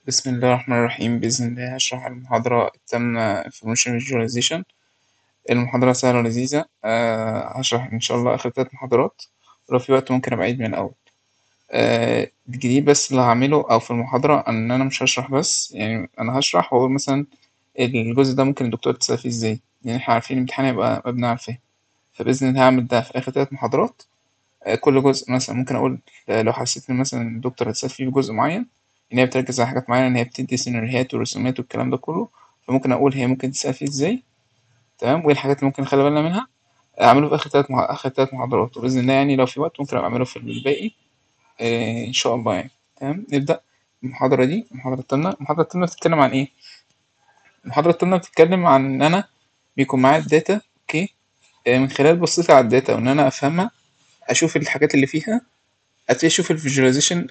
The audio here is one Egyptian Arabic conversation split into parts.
بسم الله الرحمن الرحيم بإذن الله هشرح المحاضرة التامنة Information Visualization المحاضرة سهلة ولذيذة أه هشرح إن شاء الله آخر تلات محاضرات ولو في وقت ممكن أبقى أعيد من الأول أه الجديد بس اللي هعمله أو في المحاضرة إن أنا مش هشرح بس يعني أنا هشرح وأقول مثلا الجزء ده ممكن الدكتور تسأل فيه إزاي لأن إحنا عارفين الامتحان هيبقى مبني على الفهم فبإذن الله هعمل ده في آخر تلات محاضرات أه كل جزء مثلا ممكن أقول لو حسيت إن مثلا الدكتور هتسأل فيه جزء معين إن هي بتركز على حاجات معينة إن هي بتدي سيناريوهات ورسومات والكلام ده كله فممكن أقول هي ممكن تسأل فيه إزاي تمام وإيه الحاجات اللي ممكن نخلي بالنا منها أعمله في آخر تلات مح... آخر تلات محاضرات وبإذن الله يعني لو في وقت ممكن أبقى أعمله في الباقي آه إن شاء الله يعني تمام نبدأ المحاضرة دي المحاضرة التامنة المحاضرة التامنة بتتكلم عن إيه؟ المحاضرة التامنة بتتكلم عن إن أنا بيكون معايا الداتا أوكي آه من خلال بصيتي على الداتا وإن أنا أفهمها أشوف الحاجات اللي فيها أبتدي أشوف الفيجواليزيشن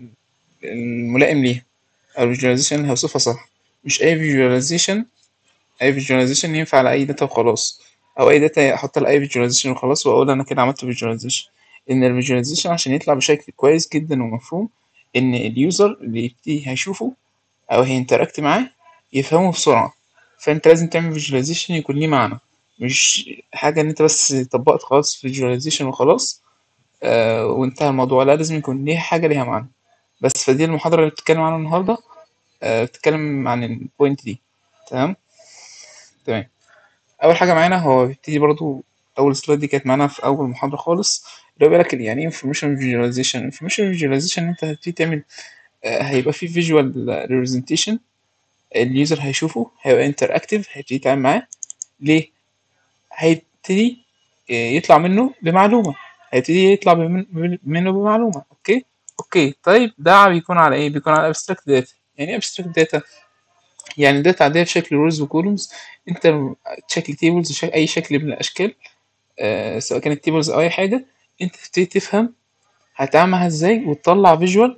الملائم ليها أو الفيجواليزيشن اللي هوصفها صح مش أي فيجواليزيشن أي فيجواليزيشن ينفع على أي داتا وخلاص أو أي داتا أحطها لأي فيجواليزيشن وخلاص وأقول أنا كده عملت فيجواليزيشن إن الفيجواليزيشن عشان يطلع بشكل كويس جدا ومفهوم إن اليوزر اللي يبتدي هيشوفه أو هينتراكت معاه يفهمه بسرعة فأنت لازم تعمل فيجواليزيشن يكون ليه معنى مش حاجة إن أنت بس طبقت خلاص فيجواليزيشن وخلاص آه وانتهى الموضوع لا لازم يكون ليها حاجة ليها معنى بس فدي المحاضرة اللي بتتكلم عنها النهاردة آه بتتكلم عن البوينت دي تمام تمام أول حاجة معانا هو بيبتدي برضو أول سلايد دي كانت معانا في أول محاضرة خالص اللي هو بيقولك يعني إيه information visualization information visualization إن أنت هتبتدي تعمل آه هيبقى في visual representation اليوزر هيشوفه هيبقى interactive هيبتدي يتعامل معاه ليه؟ هيبتدي يطلع منه بمعلومة هيبتدي يطلع منه بمعلومة أوكي اوكي طيب ده بيكون على ايه بيكون على abstract data يعني ايه abstract data يعني داتا عادية بشكل روز وكولومز انت شكل تيبلز اي شكل من الاشكال آه سواء كانت تيبلز او اي حاجة انت تبتدي تفهم هتعمل معاها ازاي وتطلع فيجوال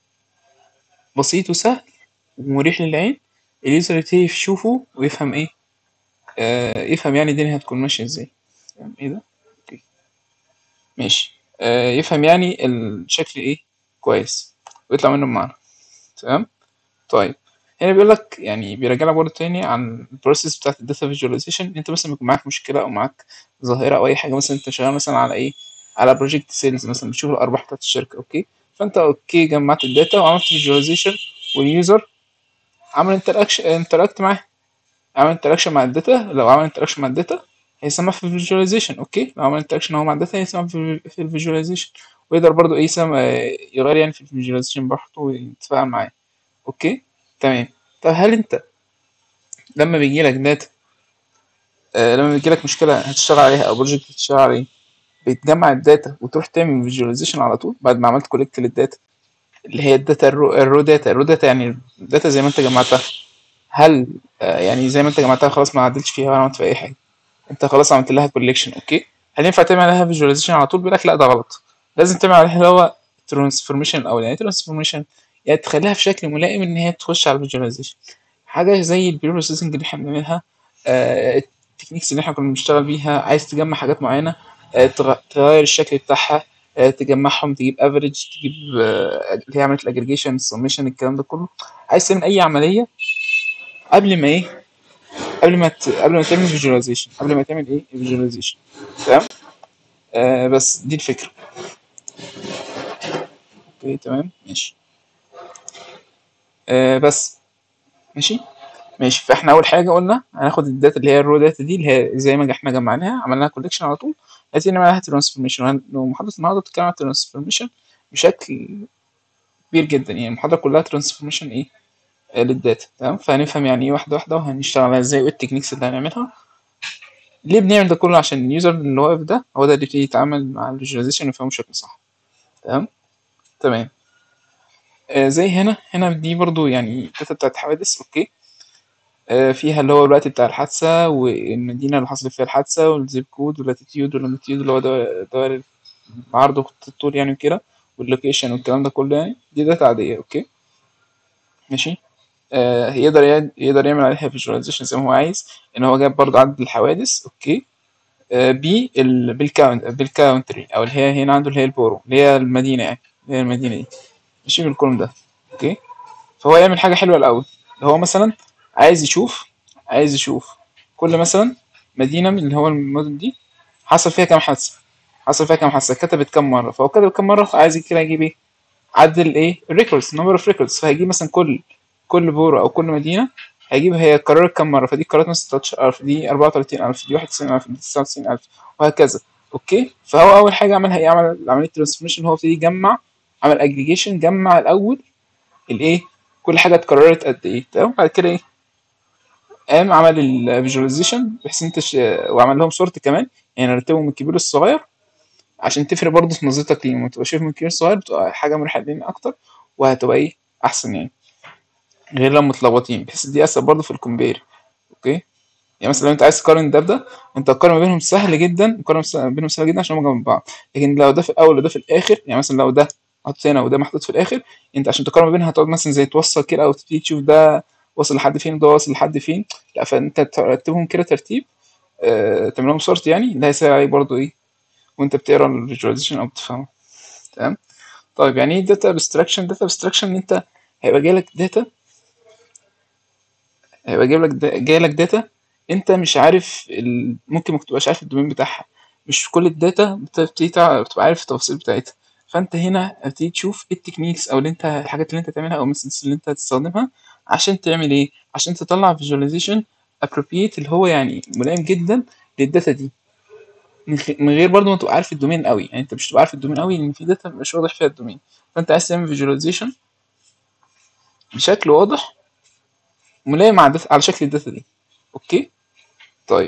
بسيط وسهل ومريح للعين اليوزر يبتدي يشوفه ويفهم ايه آه يفهم يعني الدنيا هتكون ماشية ازاي ايه ده اوكي ماشي آه يفهم يعني الشكل ايه كويس ويطلع منه بمعنى تمام طيب هنا بيقول لك يعني بيرجع لك برضه تاني عن البروسيس بتاعت الداتا فيجواليزيشن انت مثلا بيكون معاك مشكله او معاك ظاهره او اي حاجه مثلا انت شغال مثلا على ايه على بروجكت سيلز مثلا بتشوف الارباح بتاعت الشركه اوكي فانت اوكي جمعت الداتا وعملت فيجواليزيشن واليوزر عمل انتراكشن انتراكت معاه عمل انتراكشن مع الداتا لو عمل انتراكشن مع الداتا هيسمى في الفيجواليزيشن اوكي لو عمل انتراكشن هو مع الداتا هيسمى في الفيجواليزيشن ويقدر برضو ايه سم يغير يعني في الفيجواليزيشن براحته ويتفاعل معاه اوكي تمام طب هل انت لما بيجي لك داتا آه لما بيجي لك مشكله هتشتغل عليها او بروجكت هتشتغل عليه بتجمع الداتا وتروح تعمل فيجواليزيشن على طول بعد ما عملت كولكت للداتا اللي هي الداتا الرو, الرو داتا الرو داتا يعني الداتا زي ما انت جمعتها هل آه يعني زي ما انت جمعتها خلاص ما عدلتش فيها ولا عملت فيها اي حاجه انت خلاص عملت لها كولكشن اوكي هل ينفع تعمل عليها فيجواليزيشن على طول بيقول لك لا ده غلط لازم تعمل عليها اللي هو ترانسفورميشن الاول يعني ترانسفورميشن يعني تخليها في شكل ملائم ان هي تخش على الفيجواليزيشن حاجه زي البري بروسيسنج اللي احنا بنعملها آه التكنيكس اللي احنا كنا بنشتغل بيها عايز تجمع حاجات معينه آه تغير الشكل بتاعها آه تجمعهم تجيب افريج تجيب آه اللي هي عمليه الاجريجيشن السميشن الكلام ده كله عايز تعمل اي عمليه قبل ما ايه قبل ما ت... قبل ما تعمل فيجواليزيشن قبل ما تعمل ايه فيجواليزيشن تمام آه بس دي الفكره اوكي تمام ماشي آه بس ماشي ماشي فاحنا اول حاجه قلنا هناخد الداتا اللي هي الرو داتا دي اللي هي زي ما احنا جمعناها عملناها كولكشن على طول عايزين نعمل لها ترانسفورميشن ومحاضره النهارده بتتكلم عن ترانسفورميشن بشكل كبير جدا يعني المحاضره كلها ترانسفورميشن ايه آه للداتا تمام فهنفهم يعني ايه واحده واحده وهنشتغل عليها ازاي وايه التكنيكس اللي هنعملها ليه بنعمل ده كله عشان اليوزر اللي واقف ده هو ده اللي يبتدي يتعامل مع الفيجواليزيشن ويفهمه بشكل صح تمام تمام آه زي هنا هنا دي برضو يعني الداتا بتاعت حوادث اوكي آه فيها اللي هو الوقت بتاع الحادثة والمدينة اللي حصلت فيها الحادثة والزيب كود واللاتيتيود واللونجيتيود اللي هو دوائر العرض وخط الطول يعني وكده واللوكيشن والكلام ده كله يعني دي داتا عادية اوكي ماشي آه يقدر يقدر يعمل عليها فيجواليزيشن زي ما هو عايز ان هو جاب برضو عدد الحوادث اوكي آه بال بالكاونت بالكاونتري او اللي هي هنا عنده اللي هي البورو اللي هي المدينة يعني اللي هي المدينة دي ماشي بالكولوم ده اوكي فهو يعمل حاجه حلوه الاول هو مثلا عايز يشوف عايز يشوف كل مثلا مدينه من اللي هو المدن دي حصل فيها كام حادثه حصل فيها كام حادثه كتبت كام مره فهو كتب كام مره فعايز كده يجيب ايه عدد الايه الريكوردز نمبر اوف ريكوردز فهيجيب مثلا كل كل بورو او كل مدينه هيجيب هي اتكررت كام مره فدي اتكررت مثلا 16000 دي 34000 دي 91000 دي 99000 وهكذا اوكي فهو اول حاجه عملها ايه عمل عمليه ترانسفورميشن هو ابتدي يجمع عمل اجريجيشن جمع الاول الايه كل حاجه اتكررت قد ايه تمام بعد كده ايه قام عمل الفيجواليزيشن بحيث انت ش... وعمل لهم سورت كمان يعني رتبهم من الكبير للصغير عشان تفرق برضه في نظرتك ليهم وتبقى شايف من الكبير للصغير بتبقى حاجه مريحه لينا اكتر وهتبقى ايه احسن يعني غير لما متلخبطين بحيث دي اسهل برضه في الكومبير اوكي يعني مثلا لو انت عايز تقارن ده بده انت تقارن ما بينهم سهل جدا مقارنه ما بينهم سهل جدا عشان هم جنب بعض لكن لو ده في الاول وده في الاخر يعني مثلا لو ده محطوط هنا وده محطوط في الاخر انت عشان تقارن ما بينها هتقعد مثلا زي توصل كده او تبتدي تشوف ده وصل لحد فين وده واصل لحد فين لا فانت ترتبهم كده ترتيب اه تعمل لهم سورت يعني ده هيساعد عليك برضه ايه وانت بتقرا الفيجواليزيشن او بتفهمه تمام طيب يعني ايه داتا ابستراكشن داتا ابستراكشن ان انت هيبقى جايلك داتا هيبقى جايب لك دا... جاي لك داتا انت مش عارف ال... ممكن ما تبقاش عارف الدومين بتاعها مش كل الداتا بتبتدي بتبقى عارف التفاصيل بتاعتها فانت هنا هتبتدي تشوف ايه التكنيكس او اللي انت الحاجات اللي انت تعملها او الميثودز اللي انت هتستخدمها عشان تعمل ايه عشان تطلع فيجواليزيشن appropriate اللي هو يعني ملائم جدا للداتا دي من غير برضه ما تبقى عارف الدومين قوي يعني انت مش تبقى عارف الدومين قوي لان في داتا مش واضح فيها الدومين فانت عايز تعمل فيجواليزيشن بشكل واضح ملائم على على شكل الداتا دي اوكي طيب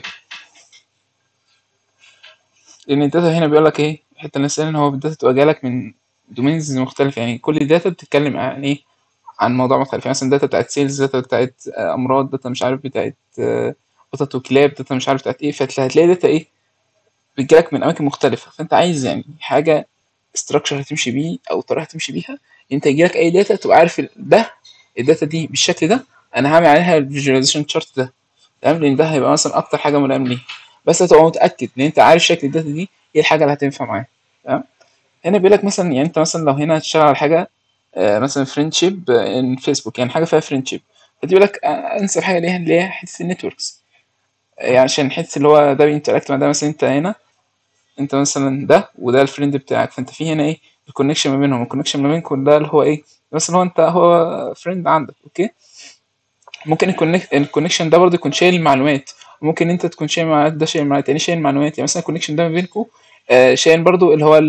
لان الداتا هنا بيقول لك ايه الحته اللي ان هو الداتا تبقى جايه لك من دومينز مختلفه يعني كل داتا بتتكلم عن ايه عن موضوع مختلف يعني مثلا داتا بتاعت سيلز داتا بتاعت امراض داتا مش عارف بتاعت قطط وكلاب داتا مش عارف بتاعت ايه فهتلاقي داتا ايه بتجيلك من اماكن مختلفه فانت عايز يعني حاجه استراكشر هتمشي بيه او طريقه هتمشي بيها انت يجيلك اي داتا تبقى عارف ده الداتا دي بالشكل ده انا هعمل عليها الفيجواليزيشن شارت ده تمام لان ده هيبقى مثلا اكتر حاجه ملائم ليه بس هتبقى متاكد ان انت عارف شكل الداتا دي ايه الحاجه اللي هتنفع معاك تمام هنا بيقول لك مثلا يعني انت مثلا لو هنا هتشتغل على حاجه آه مثلا فريندشيب ان فيسبوك يعني حاجه فيها فريندشيب فدي بيقول لك آه انسب حاجه ليها اللي هي حته النتوركس آه يعني عشان حته اللي هو ده بينتراكت مع ده مثلا انت هنا انت مثلا ده وده الفريند بتاعك فانت في هنا ايه الكونكشن ما بينهم الكونكشن ما بينكم ده اللي هو ايه مثلا هو انت هو فريند عندك اوكي ممكن الكونكشن ده برضه يكون شايل معلومات ممكن انت تكون شايل معلومات ده شايل معلومات يعني شايل معلومات يعني مثلا الكونكشن ده ما بينكم آه شايل برضه اللي هو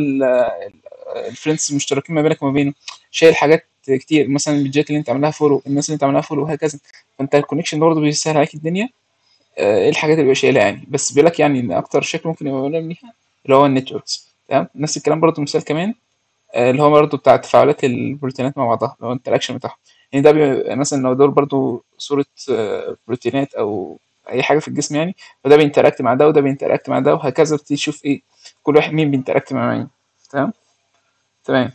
الفريندز المشتركين ما بينك وما بينه شايل حاجات كتير مثلا البيجات اللي انت عاملها فولو الناس اللي انت عاملها فولو وهكذا فانت الكونكشن برضه بيسهل عليك الدنيا آه ايه الحاجات اللي بيبقى شايلها يعني بس بيقول لك يعني ان اكتر شكل ممكن يبقى ملائم ليها اللي هو النتوركس تمام نفس الكلام برضه مثال كمان آه اللي هو برضه بتاع تفاعلات البروتينات مع بعضها اللي هو الانتراكشن بتاعهم يعني ده بيبقى مثلا لو دول برضو صورة بروتينات أو أي حاجة في الجسم يعني فده بينتراكت مع ده وده بينتراكت مع ده وهكذا بتيجي تشوف إيه كل واحد مين بينتراكت مع مين تمام تمام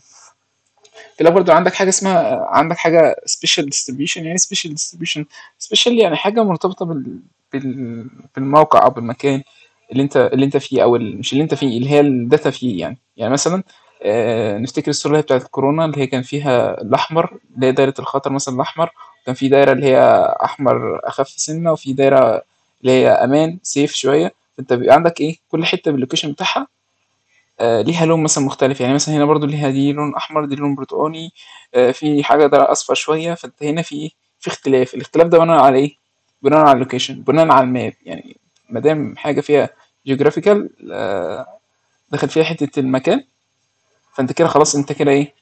في برضو عندك حاجة اسمها عندك حاجة سبيشال ديستريبيوشن يعني سبيشال ديستريبيوشن سبيشال يعني حاجة مرتبطة بال... بال... بالموقع أو بالمكان اللي أنت اللي أنت فيه أو ال... مش اللي أنت فيه اللي هي الداتا فيه يعني يعني مثلا آه نفتكر الصورة اللي هي بتاعت الكورونا اللي هي كان فيها الأحمر اللي هي دايرة الخطر مثلا الأحمر وكان في دايرة اللي هي أحمر أخف سنة وفي دايرة اللي هي أمان سيف شوية فأنت بيبقى عندك إيه كل حتة باللوكيشن بتاعها آه ليها لون مثلا مختلف يعني مثلا هنا برضو ليها دي لون أحمر دي لون برتقاني آه في حاجة ده أصفر شوية فأنت هنا في إيه في اختلاف الاختلاف ده بناء على إيه بناء على اللوكيشن بناء على الماب يعني مادام حاجة فيها جيوغرافيكال دخل فيها حتة المكان فانت كده خلاص انت كده ايه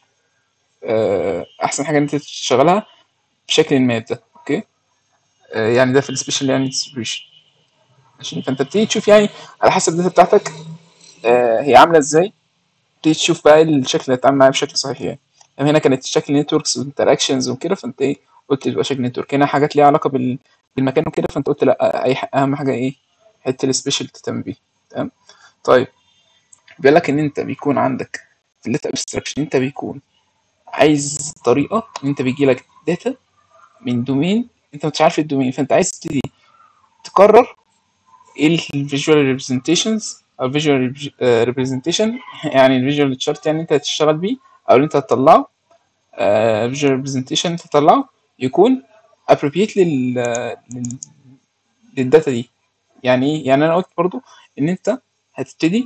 آه احسن حاجه ان انت تشتغلها بشكل الماب ده اوكي آه يعني ده في السبيشال يعني ديستريبيوشن ماشي فانت بتيجي تشوف يعني على حسب الداتا بتاعتك آه هي عامله ازاي تبتدي تشوف بقى الشكل اللي هتتعامل معاه بشكل صحيح يعني. يعني هنا كانت شكل نتوركس وانتراكشنز وكده فانت ايه قلت يبقى شكل نتورك هنا حاجات ليها علاقه بال... بالمكان وكده فانت قلت لا اي اهم حاجه ايه حته السبيشال تهتم بيه تمام طيب بيقول لك ان انت بيكون عندك في الداتا ابستراكشن انت بيكون عايز طريقه ان انت بيجي لك داتا من دومين انت مش عارف الدومين فانت عايز تبتدي تقرر ايه الفيجوال ريبريزنتيشنز او فيجوال ريبريزنتيشن يعني الفيجوال تشارت يعني انت هتشتغل بيه او اللي انت هتطلعه فيجوال ريبريزنتيشن انت تطلعه يكون appropriate لل لل- للداتا دي يعني ايه يعني انا قلت برضو ان انت هتبتدي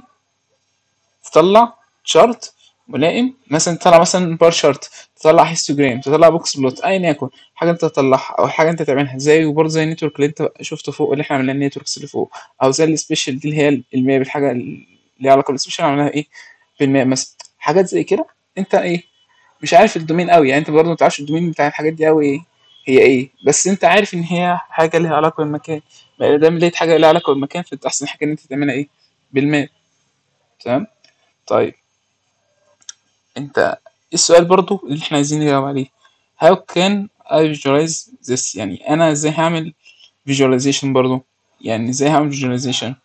تطلع شارت ملائم مثلا تطلع مثلا بار شارت تطلع هيستوجرام تطلع بوكس بلوت ايا يكن حاجه انت تطلعها او حاجه انت تعملها زي برضه زي النتورك اللي انت شفته فوق اللي احنا عملناه النتوركس اللي فوق او زي السبيشال دي اللي هي المية بالحاجه اللي ليها علاقه بالسبيشال عملناها ايه بالمية مثلا حاجات زي كده انت ايه مش عارف الدومين قوي يعني انت برضه ما تعرفش الدومين بتاع الحاجات دي قوي ايه هي ايه بس انت عارف ان هي حاجه ليها علاقه بالمكان ما دام لقيت حاجه ليها علاقه بالمكان فانت احسن حاجه ان انت تعملها ايه بالماب تمام طيب انت ايه السؤال برضو اللي احنا عايزين نجاوب عليه how can I visualize this يعني انا ازاي هعمل visualization برضو يعني ازاي هعمل visualization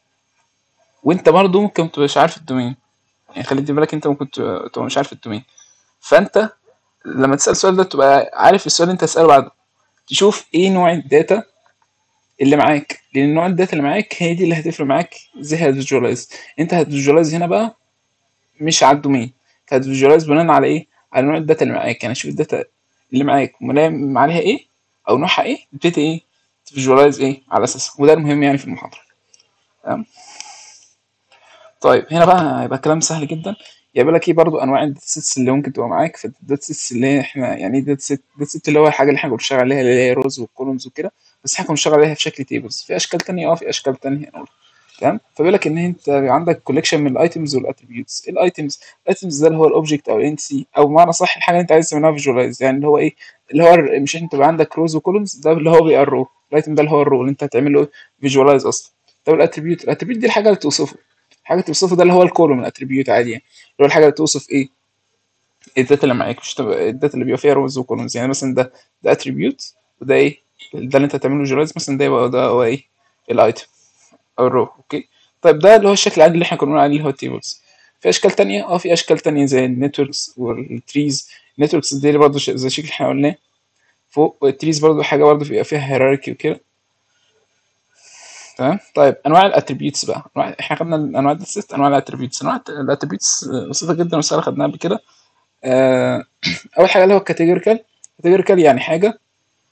وانت برضو ممكن متبقاش عارف الدومين يعني خلي دي بالك انت ممكن تبقى مش عارف الدومين فانت لما تسأل السؤال ده تبقى عارف السؤال اللي انت هتسأله بعده تشوف ايه نوع الداتا اللي معاك لان نوع الداتا اللي معاك هي دي اللي هتفرق معاك ازاي هتفيجواليز انت هتفيجواليز هنا بقى مش على الدومين انت هتفيجواليز بناء على ايه على نوع الداتا اللي معاك يعني شوف الداتا اللي معاك ملائم عليها ايه او نوعها ايه تبتدي ايه تفيجواليز ايه على اساسها وده المهم يعني في المحاضره تمام طيب هنا بقى هيبقى كلام سهل جدا يبقى لك ايه برضو انواع الداتا سيتس اللي ممكن تبقى معاك فالداتا سيتس اللي هي احنا يعني ايه داتا سيت داتا سيت اللي هو الحاجه اللي احنا بنشتغل عليها اللي هي روز والكولومز وكده بس احنا كنا بنشتغل عليها في شكل تيبلز في اشكال تانية اه في اشكال تانية هنقول تمام فبيقول لك ان انت عندك كوليكشن من الايتمز والاتريبيوتس ايه الايتمز الايتمز ده اللي هو الاوبجكت او الان سي او بمعنى صح الحاجه اللي انت عايز تعملها فيجواليز يعني اللي هو ايه اللي هو ال- مش انت تبقى عندك روز وكولومز ده اللي هو بيبقى الرو الايتم ده اللي هو الرو اللي انت هتعمل له فيجواليز اصلا طب الاتريبيوت الاتريبيوت دي الحاجه اللي توصفه الحاجه اللي توصفه ده اللي هو الكولوم الاتريبيوت عادي يعني اللي هو الحاجه اللي توصف ايه الداتا اللي معاك مش تبقى الداتا اللي بيبقى فيها روز وكولومز يعني مثلا ده ده اتريبيوت وده ايه ده اللي انت هتعمله فيجواليز مثلا ده يبقى ده هو ايه الايتم او الرو اوكي طيب ده اللي هو الشكل العادي اللي احنا كنا بنقول عليه اللي هو التيبلز في اشكال تانية اه في اشكال تانية زي النتوركس والتريز النتوركس دي اللي برضه ش- زي الشكل اللي احنا قلناه فوق والتريز برضه حاجه برضه بيبقى فيها هيراركي وكده تمام طيب انواع الاتريبيوتس بقى انواع احنا خدنا انواع الست انواع الاتريبيوتس انواع الاتريبيوتس بسيطه جدا وسهله خدناها قبل كده آه، اول حاجه اللي هو الكاتيجوريكال كاتيجوريكال يعني حاجه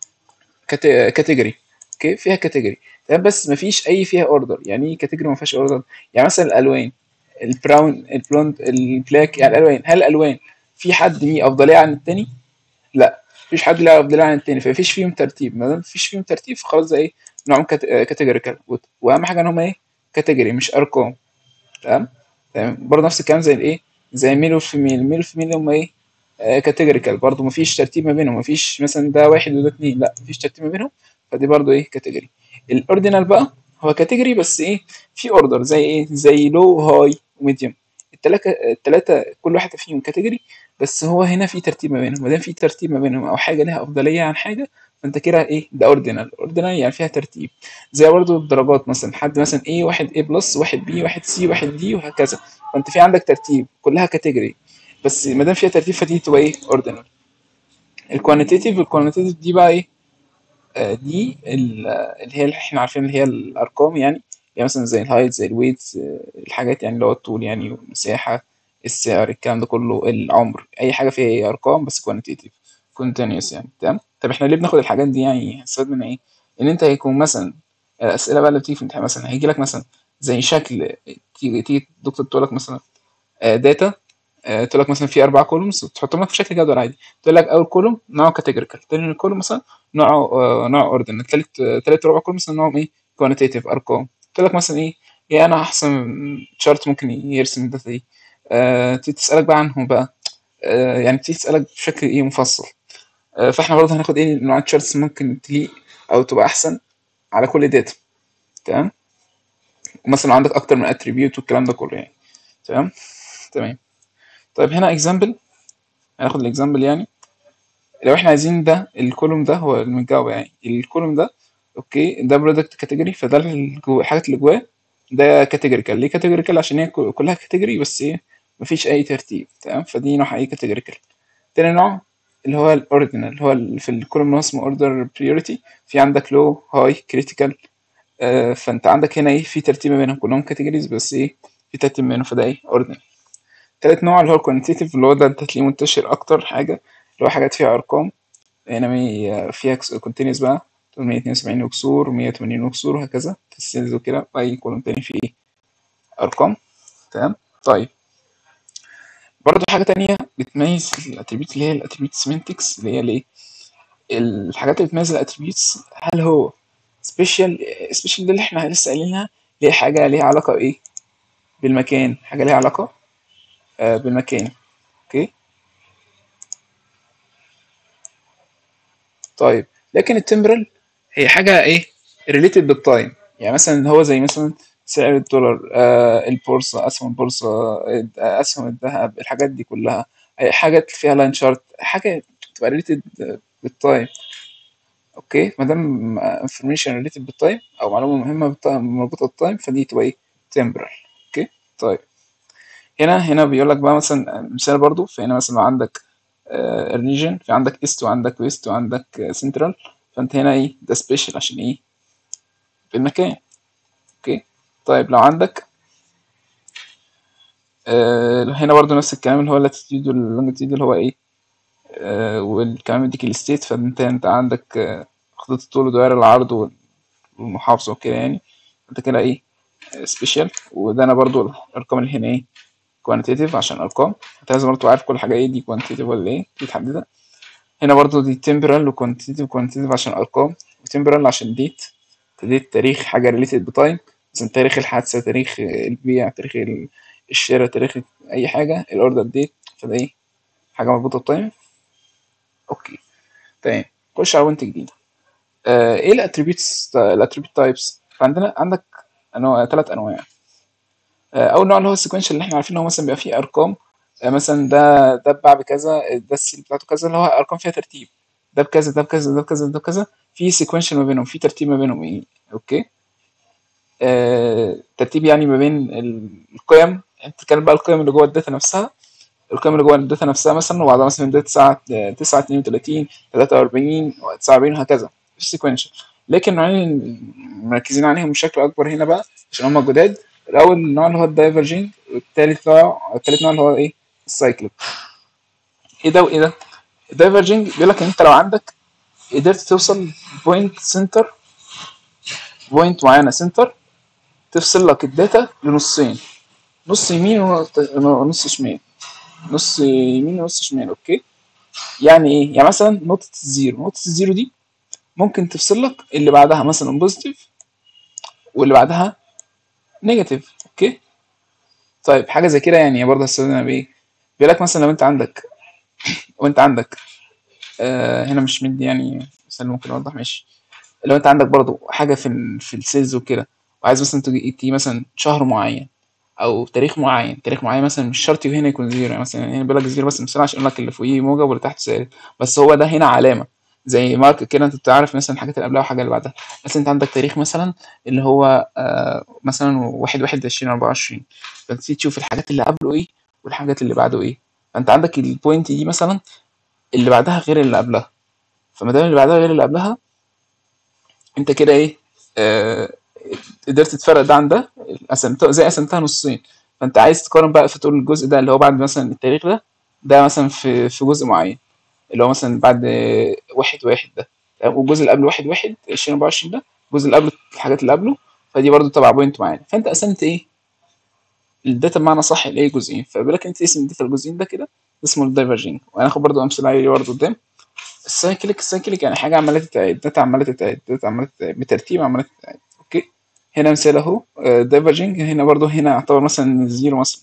كاتيجوري اوكي فيها كاتيجوري تمام بس ما فيش اي فيها اوردر يعني ايه كاتيجوري ما فيهاش اوردر يعني مثلا الالوان البراون البلوند البلاك يعني الالوان هل الالوان في حد ليه افضليه عن التاني لا مفيش حد ليه افضليه عن التاني فمفيش فيهم ترتيب ما دام مفيش فيهم ترتيب فخلاص ده ايه نوعهم كاتيجوريكال واهم حاجه ان هم ايه كاتيجوري مش ارقام تمام تمام برضه نفس الكلام زي الايه زي ميل وفيميل الميل والفيميل هم ايه كاتيجوريكال برضه مفيش ترتيب ما بينهم مفيش مثلا ده واحد وده اتنين لا مفيش ترتيب ما بينهم فدي برضه ايه كاتيجوري الاوردينال بقى هو كاتيجوري بس ايه في اوردر زي ايه زي لو هاي وميديوم التلاته التلاته كل واحده فيهم كاتيجوري بس هو هنا في ترتيب ما بينهم ما دام في ترتيب ما بينهم او حاجه لها افضليه عن حاجه فانت كده ايه ده اوردينال اوردينال يعني فيها ترتيب زي برضه الدرجات مثلا حد مثلا ايه واحد ايه بلس واحد بي واحد سي واحد دي وهكذا فانت في عندك ترتيب كلها كاتيجوري بس ما دام فيها ترتيب فدي تبقى ايه اوردينال الكوانتيتيف الكوانتيتيف دي بقى ايه آه، دي ال- اللي هي اللي احنا عارفين اللي هي الارقام يعني يعني مثلا زي الهايت زي الويت الحاجات يعني اللي هو الطول يعني والمساحه السعر الكلام ده كله العمر اي حاجه فيها ايه ارقام بس كوانتيتيف كونتينيوس يعني تمام طب احنا ليه بناخد الحاجات دي يعني هنستفاد منها ايه ان انت هيكون مثلا الاسئله بقى اللي بتيجي في الامتحان مثلا هيجي لك مثلا زي شكل تيجي تيجي الدكتور تقول لك مثلا داتا تقول لك مثلا في اربع كولومز وتحطهم لك في شكل جدول عادي تقول لك اول كولوم نوعه كاتيجوريكال تاني كولوم مثلا نوعه آه، نوعه اوردينال تالت تالت ورابع كولوم مثلا نوعهم ايه كوانتيتيف ارقام تقول لك مثلا ايه ايه انا احسن شارت ممكن يرسم الداتا دي آه تيجي تسالك بقى عنهم بقى آه يعني تيجي تسالك بشكل ايه مفصل آه فاحنا برضه هناخد ايه نوع الشارتس ممكن تليق او تبقى احسن على كل داتا تمام ومثلا عندك اكتر من اتريبيوت والكلام ده كله يعني تمام تمام طيب هنا اكزامبل هناخد الاكزامبل يعني لو احنا عايزين ده الكولوم ده هو المتجاوب يعني الكولوم ده اوكي ده برودكت كاتيجوري فده الجو- الحاجات اللي جواه ده كاتيجوريكال ليه كاتيجوريكال عشان هي كل- كلها كاتيجوري بس ايه مفيش اي ترتيب تمام فدي نوعها ايه كاتيجوريكال تاني نوع اللي هو الاوردينال اللي هو ال- في الكولوم اللي هو اسمه اوردر بريوريتي في عندك لو هاي كريتيكال فانت عندك هنا ايه في ترتيب ما بينهم كلهم كاتيجوريز بس ايه في ترتيب ما بينهم فده ايه اوردينال تالت نوع اللي هو الكوانتيتيف اللي هو ده انت هتلاقيه منتشر اكتر حاجه اللي هو حاجات فيها ارقام هنا مية فيها كونتينوس بقى 872 وكسور 180 وكسور وهكذا في السيلز وكده واي كولوم تاني فيه ايه ارقام تمام طيب برضو حاجه تانية بتميز الاتريبيوت اللي هي الاتريبيوت سيمنتكس اللي هي الايه الحاجات اللي بتميز الاتريبيوتس هل هو سبيشال سبيشال ده اللي احنا لسه قايلينها اللي هي حاجه ليها علاقه بايه بالمكان حاجه ليها علاقه آه بالمكان اوكي طيب لكن التمبرال هي حاجه ايه ريليتد بالتايم يعني مثلا هو زي مثلا سعر الدولار آه البورصه اسهم البورصه آه، اسهم الذهب الحاجات دي كلها أي حاجات فيها لاين شارت حاجه تبقى ريليتد بالتايم اوكي ما دام انفورميشن ريليتد بالتايم او معلومه مهمه بالتايم مربوطه بالتايم فدي تبقى ايه تمبرال اوكي طيب هنا هنا بيقول لك بقى مثلا مثال برضو فهنا مثلا لو عندك الريجن في عندك ايست وعندك ويست وعندك سنترال فانت هنا ايه ده سبيشال عشان ايه في المكان اوكي طيب لو عندك آه هنا برضو نفس الكلام اللي هو اللاتيتيود واللونجيتيود اللي هو ايه آه والكلام يديك الستيت فانت انت عندك آه خطوط الطول ودوائر العرض والمحافظة وكده يعني انت كده ايه سبيشال وده انا برضو الارقام اللي هنا ايه كوانتيتيف عشان ارقام انت لازم برضو عارف كل حاجه ايه دي كوانتيتيف ولا ايه دي تحددها هنا برضو دي تمبرال وكوانتيتيف كوانتيتيف عشان ارقام وتمبرال عشان ديت ديت تاريخ حاجه ريليتد بتايم مثلا تاريخ الحادثه تاريخ البيع تاريخ الشراء تاريخ اي حاجه الاوردر ديت فده ايه حاجه مربوطه بتايم اوكي تمام خش على بوينت جديده آه ايه الاتريبيوتس الاتريبيوت تايبس فعندنا عندك انواع ثلاث انواع آه اول نوع اللي هو السيكونشال اللي احنا عارفين ان هو مثلا بيبقى فيه ارقام آه مثلا ده ده اتباع بكذا ده السيل بتاعته كذا اللي هو ارقام فيها ترتيب ده بكذا ده بكذا ده بكذا ده بكذا في سيكونشال ما بينهم في ترتيب ما بينهم ايه اوكي آه ترتيب يعني ما بين القيم انت بتتكلم بقى القيم اللي جوه الداتا نفسها القيم اللي جوه الداتا نفسها مثلا وبعدها مثلا ده 9 9 32 43 49 وهكذا في سيكونشال لكن النوعين مركزين عليهم بشكل اكبر هنا بقى عشان هم جداد الاول نوع اللي هو الدايفرجنج والتالت نوع التالت نوع اللي هو ايه السايكليك ايه ده وايه ده الدايفرجنج بيقول لك انت لو عندك قدرت توصل بوينت سنتر بوينت معينه سنتر تفصل لك الداتا لنصين نص يمين ونص شمال نص يمين ونص شمال اوكي يعني ايه يعني مثلا نقطه الزيرو نقطه الزيرو دي ممكن تفصل لك اللي بعدها مثلا بوزيتيف واللي بعدها نيجاتيف اوكي طيب حاجه زي كده يعني برضه هستخدمها بايه بيقول لك مثلا لو انت عندك وانت عندك آه هنا مش مدي يعني مثلا ممكن اوضح ماشي لو انت عندك برضه حاجه في ال في السيلز وكده وعايز مثلا تجي مثلا شهر معين او تاريخ معين تاريخ معين مثلا مش شرط هنا يكون زيرو يعني مثلا هنا بيقول لك زيرو بس مثلا عشان يقول لك اللي فوقيه موجب واللي تحت سالب بس هو ده هنا علامه زي مارك كده انت بتعرف مثلا الحاجات اللي قبلها والحاجه اللي بعدها مثلا انت عندك تاريخ مثلا اللي هو آه مثلا واحد واحد عشرين أربعة وعشرين فتيجي تشوف الحاجات اللي قبله ايه والحاجات اللي بعده ايه فانت عندك البوينت دي مثلا اللي بعدها غير اللي قبلها فما دام اللي بعدها غير اللي قبلها انت كده ايه آه قدرت تفرق ده عن ده قسمتها زي قسمتها نصين فانت عايز تقارن بقى في طول الجزء ده اللي هو بعد مثلا التاريخ ده ده مثلا في في جزء معين اللي هو مثلا بعد واحد واحد ده والجزء اللي قبل واحد واحد 2024 ده الجزء اللي قبله الحاجات اللي قبله فدي برضو تبع بوينت معينه فانت قسمت ايه الداتا بمعنى صح لايه جزئين فبيقول لك انت اسم الداتا الجزئين ده كده اسمه الدايفرجنج وهناخد برضو امثله عليه برضو قدام السايكليك السايكليك يعني حاجه عماله تتعاد داتا عماله تتعاد داتا عماله تتعاد بترتيب عماله تتعاد اوكي هنا مثال اهو دايفرجنج هنا برضو هنا يعتبر مثلا الزيرو مثلا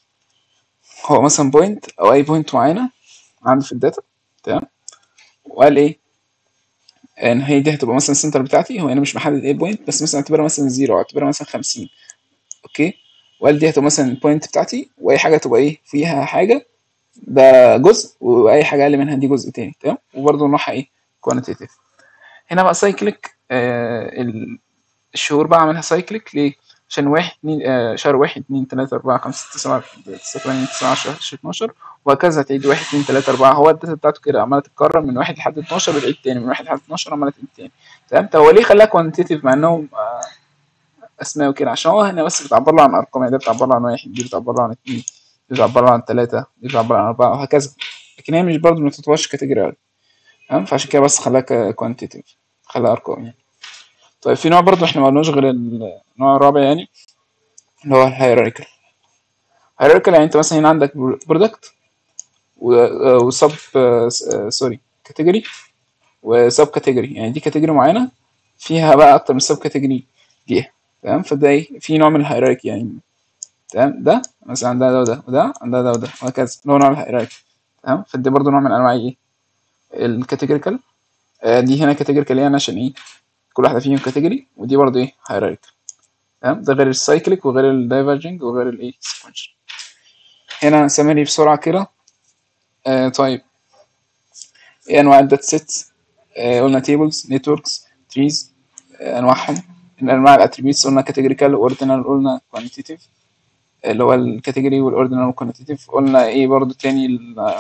هو مثلا بوينت او اي بوينت معينه عنده في الداتا تمام وقال ايه ان هي دي هتبقى مثلا السنتر بتاعتي هو انا مش محدد ايه بوينت بس مثلا اعتبرها مثلا زيرو اعتبرها مثلا 50 اوكي وقال دي هتبقى مثلا البوينت بتاعتي واي حاجه تبقى ايه فيها حاجه ده جزء واي حاجه اقل منها دي جزء تاني تمام وبرده نوعها ايه كوانتيتيف هنا بقى سايكليك آه الشهور بقى عملها سايكليك ليه عشان واحد اتنين آه شهر واحد اتنين تلاتة أربعة خمسة ستة سبعة تسعة تمانية تسعة عشرة عشرة اتناشر وهكذا تعيد واحد اتنين تلاتة أربعة هو الداتا بتاعته كده عمالة تتكرر من واحد لحد اتناشر بتعيد تاني من واحد لحد اتناشر عمالة تعيد تاني تمام طب هو ليه خلاها كوانتيتيف مع إنهم آه أسماء وكده عشان هو هنا بس بتعبر له عن أرقام يعني ده بتعبر له عن واحد دي بتعبر له عن اتنين دي بتعبر له عن تلاتة دي بتعبر عن أربعة وهكذا لكن هي مش برضه ما تعتبرش كاتيجوري أوي تمام فعشان كده بس خلاها كوانتيتيف خلاها ارقام يعني طيب في نوع برضو احنا ما قلناش غير النوع الرابع يعني اللي هو الهيراريكال هيراريكال يعني انت مثلا هنا عندك برودكت وسب سوري كاتيجوري وسب كاتيجوري يعني دي كاتيجوري معينه فيها بقى اكتر من سب كاتيجوري ليها تمام فده ايه في نوع من الهيراركي يعني تمام ده مثلا ده ده وده وده ده ده وده وهكذا اللي هو نوع من الهيراركي تمام فدي برضو نوع من انواع ايه الكاتيجوريكال آه دي هنا كاتيجوريكال يعني عشان ايه كل واحده فيهم كاتيجوري ودي برضو ايه هيراركي تمام ده غير السايكليك وغير الدايفرجنج وغير الايه سيكونشال هنا سمري بسرعه كده آه طيب ايه انواع الداتا سيت آه قلنا تيبلز نتوركس تريز آه انواعهم انواع الاتريبيوتس قلنا كاتيجوريكال اوردينال قلنا كوانتيتيف اللي هو الكاتيجوري والاوردينال والكوانتيتيف قلنا ايه برضو تاني